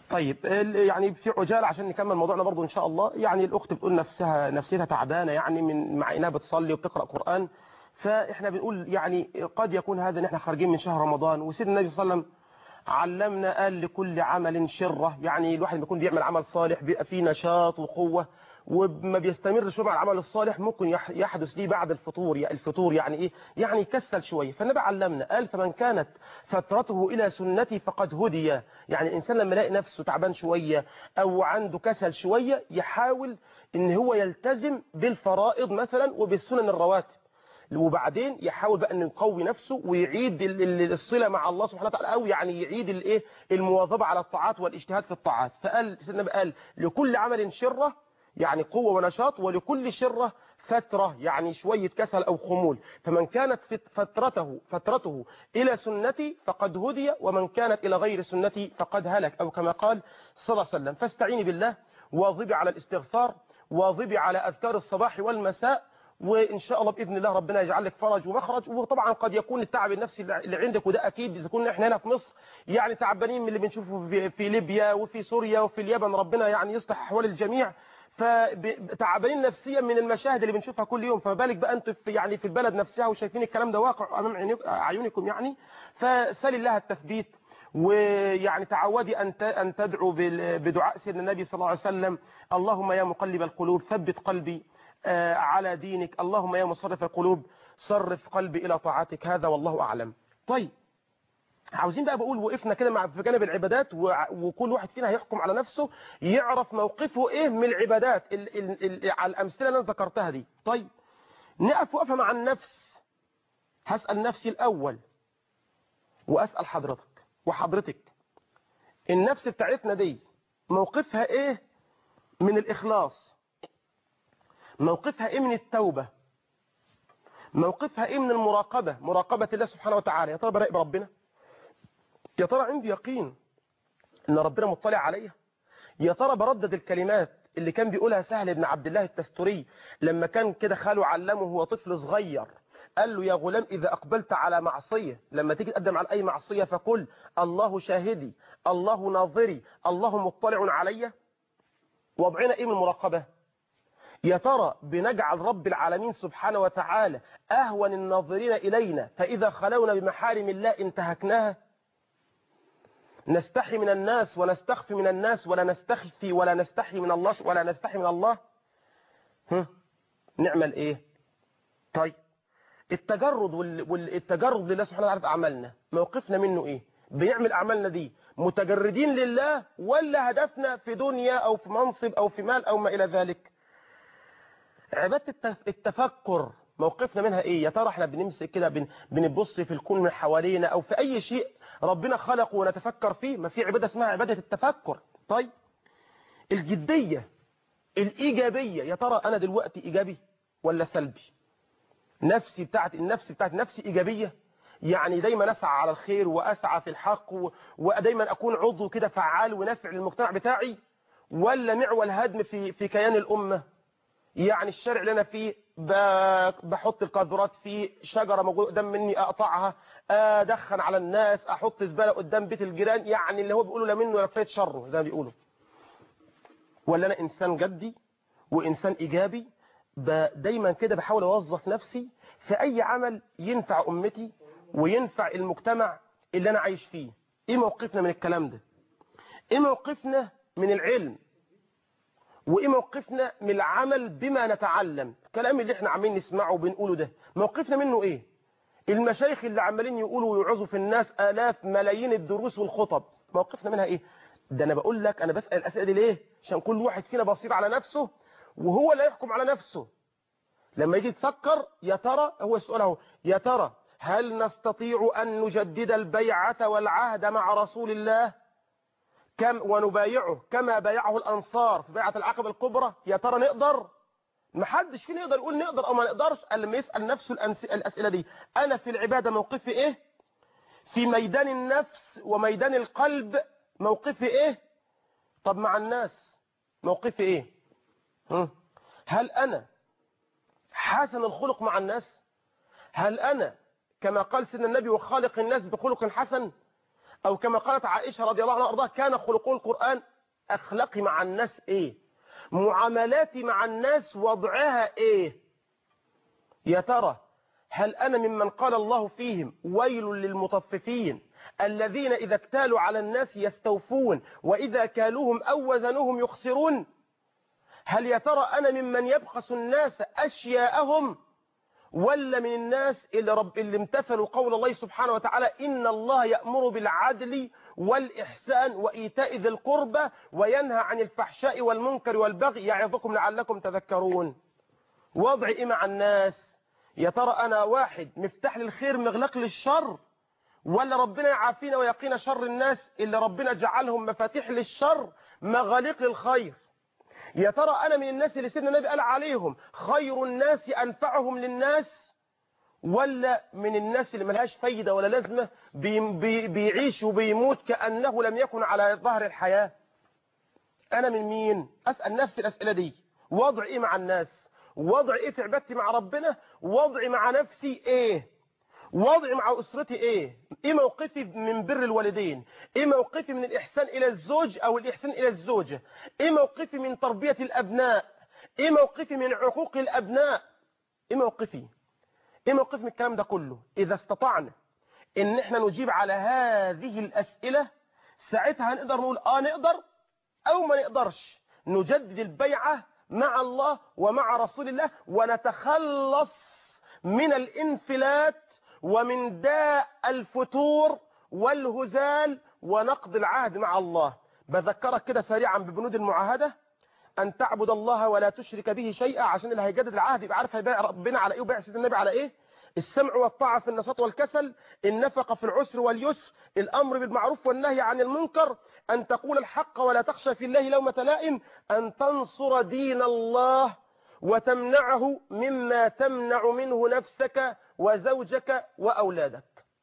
طيب ال- يعني في عجاله عشان نكمل موضوعنا برضو ان شاء الله يعني الاخت بتقول نفسها نفسيتها تعبانه يعني من مع انها بتصلي وبتقرا قران فاحنا بنقول يعني قد يكون هذا ان احنا خارجين من شهر رمضان وسيدنا النبي صلى الله عليه وسلم علمنا قال لكل عمل شره يعني الواحد بيكون بيعمل عمل صالح بيبقى فيه نشاط وقوه وما بيستمرش مع العمل الصالح ممكن يح- يحدث ليه بعد الفطور يعني الفطور يعني ايه يعني يكسل شويه فالنبي علمنا قال فمن كانت فترته الى سنتي فقد هدي يعني الانسان لما يلاقي نفسه تعبان شويه او عنده كسل شويه يحاول ان هو يلتزم بالفرائض مثلا وبالسنن الرواتب وبعدين يحاول بقى انه يقوي نفسه ويعيد ال- ال- الصله مع الله سبحانه وتعالى او يعني يعيد الايه المواظبه على الطاعات والاجتهاد في الطاعات فقال سيدنا النبي قال لكل عمل شره يعني قوه ونشاط ولكل شره فتره يعني شويه كسل او خمول فمن كانت فت- فترته فترته الى سنتي فقد هدي ومن كانت الى غير سنتي فقد هلك او كما قال صلى الله عليه وسلم فاستعيني بالله واظبي على الاستغفار واظبي على اذكار الصباح والمساء وان شاء الله باذن الله ربنا يجعل لك فرج ومخرج وطبعا قد يكون التعب النفسي اللي عندك وده اكيد اذا كنا احنا هنا في مصر يعني تعبانين من اللي بنشوفه في, في ليبيا وفي سوريا وفي اليمن ربنا يعني يصلح احوال الجميع فتعبانين نفسيا من المشاهد اللي بنشوفها كل يوم فما بالك بقى انتوا في يعني في البلد نفسها وشايفين الكلام ده واقع امام عينيك- اعينكم يعني فسال الله التثبيت ويعني تعودي أن ت- أن تدعو بال- بدعاء سيدنا النبي صلى الله عليه وسلم اللهم يا مقلب القلوب ثبت قلبي آه، على دينك اللهم يا مصرف القلوب صرف قلبي إلى طاعتك هذا والله أعلم طيب عاوزين بقى بقول وقفنا كده مع في جانب العبادات وع- وكل واحد فينا هيحكم على نفسه يعرف موقفه ايه من العبادات ال ال ال على الامثله اللي انا ذكرتها دي طيب نقف وقفه مع النفس هسال نفسي الاول واسال حضرتك وحضرتك النفس بتاعتنا دي موقفها ايه من الاخلاص موقفها ايه من التوبه موقفها ايه من المراقبه مراقبه الله سبحانه وتعالى يا ترى براقب ربنا يا ترى عندي يقين ان ربنا مطلع عليا يا ترى بردد الكلمات اللي كان بيقولها سهل بن عبد الله التستري لما كان كده خاله علمه وهو طفل صغير قال له يا غلام إذا أقبلت على معصية لما تيجي تقدم على أي معصية فقل الله شاهدي الله ناظري الله مطلع علي وضعنا إيه من المراقبة يا ترى بنجعل رب العالمين سبحانه وتعالى أهون الناظرين إلينا فإذا خلونا بمحارم الله انتهكناها نستحي من الناس ونستخفي من الناس ولا نستخفي ولا نستحي من الله ولا نستحي من الله هم؟ نعمل ايه طيب التجرد وال- والتجرد لله سبحانه وتعالى في اعمالنا موقفنا منه ايه بنعمل اعمالنا دي متجردين لله ولا هدفنا في دنيا او في منصب او في مال او ما الى ذلك عبادة التف- التفكر موقفنا منها ايه يا ترى احنا بنمسك كده بن- بنبص في الكون من حوالينا او في اي شيء ربنا خلقه ونتفكر فيه ما في عبادة اسمها عبادة التفكر طيب الجدية الإيجابية يا ترى أنا دلوقتي إيجابي ولا سلبي نفسي بتاعت النفس بتاعت نفسي إيجابية يعني دايما أسعى على الخير وأسعى في الحق و... ودايما أكون عضو كده فعال ونافع للمجتمع بتاعي ولا معول هدم في في كيان الأمة يعني الشارع اللي أنا فيه ب- بحط القاذورات فيه شجرة موجودة قدام مني أقطعها أدخن على الناس أحط زبالة قدام بيت الجيران يعني اللي هو بيقولوا لا منه ولا كفاية شره زي ما بيقولوا ولا أنا إنسان جدي وإنسان إيجابي ب- دايما كده بحاول أوظف نفسي في أي عمل ينفع أمتي وينفع المجتمع اللي أنا عايش فيه إيه موقفنا من الكلام ده إيه موقفنا من العلم وايه موقفنا من العمل بما نتعلم الكلام اللي احنا عمالين نسمعه وبنقوله ده موقفنا منه ايه المشايخ اللي عمالين يقولوا ويوعظوا في الناس الاف ملايين الدروس والخطب موقفنا منها ايه ده انا بقول لك انا بسال الاسئله دي ليه عشان كل واحد فينا بصير على نفسه وهو لا يحكم على نفسه لما يجي تفكر يا ترى هو السؤال اهو يا ترى هل نستطيع ان نجدد البيعه والعهد مع رسول الله كم ونبايعه كما بايعه الأنصار في بيعة العقبة الكبرى يا ترى نقدر محدش فينا يقدر يقول نقدر أو ما نقدرش إلا لما يسأل نفسه الأنس- الأسئلة دي أنا في العبادة موقفي إيه في ميدان النفس وميدان القلب موقفي إيه طب مع الناس موقفي إيه هم؟ هل أنا حسن الخلق مع الناس هل أنا كما قال سيدنا النبي وخالق الناس بخلق حسن أو كما قالت عائشة رضي الله عنها وأرضاها كان خلق القرآن أخلاقي مع الناس إيه معاملاتي مع الناس وضعها إيه يا ترى هل أنا ممن قال الله فيهم ويل للمطففين الذين إذا اكتالوا على الناس يستوفون وإذا كالوهم أو وزنوهم يخسرون هل يا ترى أنا ممن يبخس الناس أشياءهم ولا من الناس اللي, رب اللي امتثلوا قول الله سبحانه وتعالى إن الله يأمر بالعدل والإحسان وإيتاء ذي القربى وينهى عن الفحشاء والمنكر والبغي يعظكم لعلكم تذكرون وضعي مع الناس يا ترى أنا واحد مفتاح للخير مغلق للشر ولا ربنا يعافينا ويقينا شر الناس اللي ربنا جعلهم مفاتيح للشر مغاليق للخير يا ترى أنا من الناس اللي سيدنا النبي قال عليهم خير الناس أنفعهم للناس ولا من الناس اللي ملهاش فايدة ولا لازمة بي بي بيعيش وبيموت كأنه لم يكن على ظهر الحياة أنا من مين أسأل نفسي الأسئلة دي وضعي إيه مع الناس وضعي إيه في عبادتي مع ربنا وضعي مع نفسي إيه وضعي مع أسرتي إيه إيه موقفي من بر الوالدين إيه موقفي من الإحسان إلى الزوج أو الإحسان إلى الزوجة إيه موقفي من تربية الأبناء إيه موقفي من عقوق الأبناء إيه موقفي إيه موقفي من الكلام ده كله إذا استطعنا إن إحنا نجيب على هذه الأسئلة ساعتها هنقدر نقول آه نقدر أو ما نقدرش نجدد البيعة مع الله ومع رسول الله ونتخلص من الانفلات ومن داء الفتور والهزال ونقض العهد مع الله بذكرك كده سريعا ببنود المعاهدة أن تعبد الله ولا تشرك به شيئا عشان اللي هيجدد العهد يبقى عارف هيبيع ربنا على إيه وبيع سيدنا النبي على إيه السمع والطاعة في النشاط والكسل النفقة في العسر واليسر الأمر بالمعروف والنهي عن المنكر أن تقول الحق ولا تخشى في الله لومة لائم أن تنصر دين الله وتمنعه مما تمنع منه نفسك وزوجك وأولادك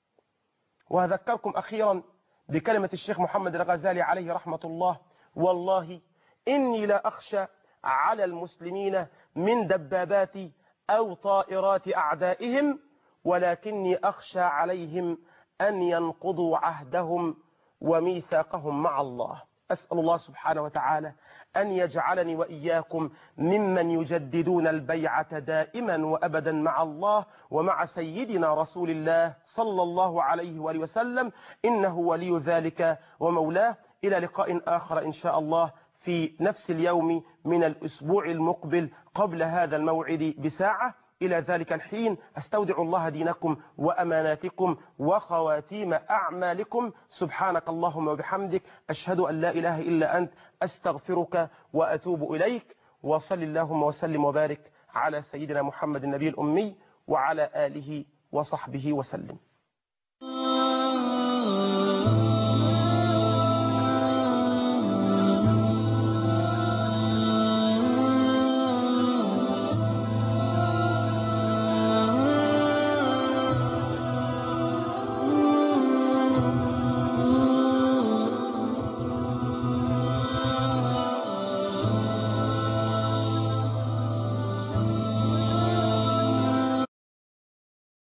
وأذكركم أخيرا بكلمة الشيخ محمد الغزالي عليه رحمة الله والله إني لا أخشى على المسلمين من دبابات أو طائرات أعدائهم ولكني أخشى عليهم أن ينقضوا عهدهم وميثاقهم مع الله أسأل الله سبحانه وتعالى أن يجعلني وإياكم ممن يجددون البيعة دائما وأبدا مع الله ومع سيدنا رسول الله صلى الله عليه وآله وسلم إنه ولي ذلك ومولاه إلى لقاء آخر إن شاء الله في نفس اليوم من الأسبوع المقبل قبل هذا الموعد بساعة إلى ذلك الحين أستودع الله دينكم وأماناتكم وخواتيم أعمالكم سبحانك اللهم وبحمدك أشهد أن لا إله إلا أنت أستغفرك وأتوب إليك وصل اللهم وسلم وبارك على سيدنا محمد النبي الأمي وعلى آله وصحبه وسلم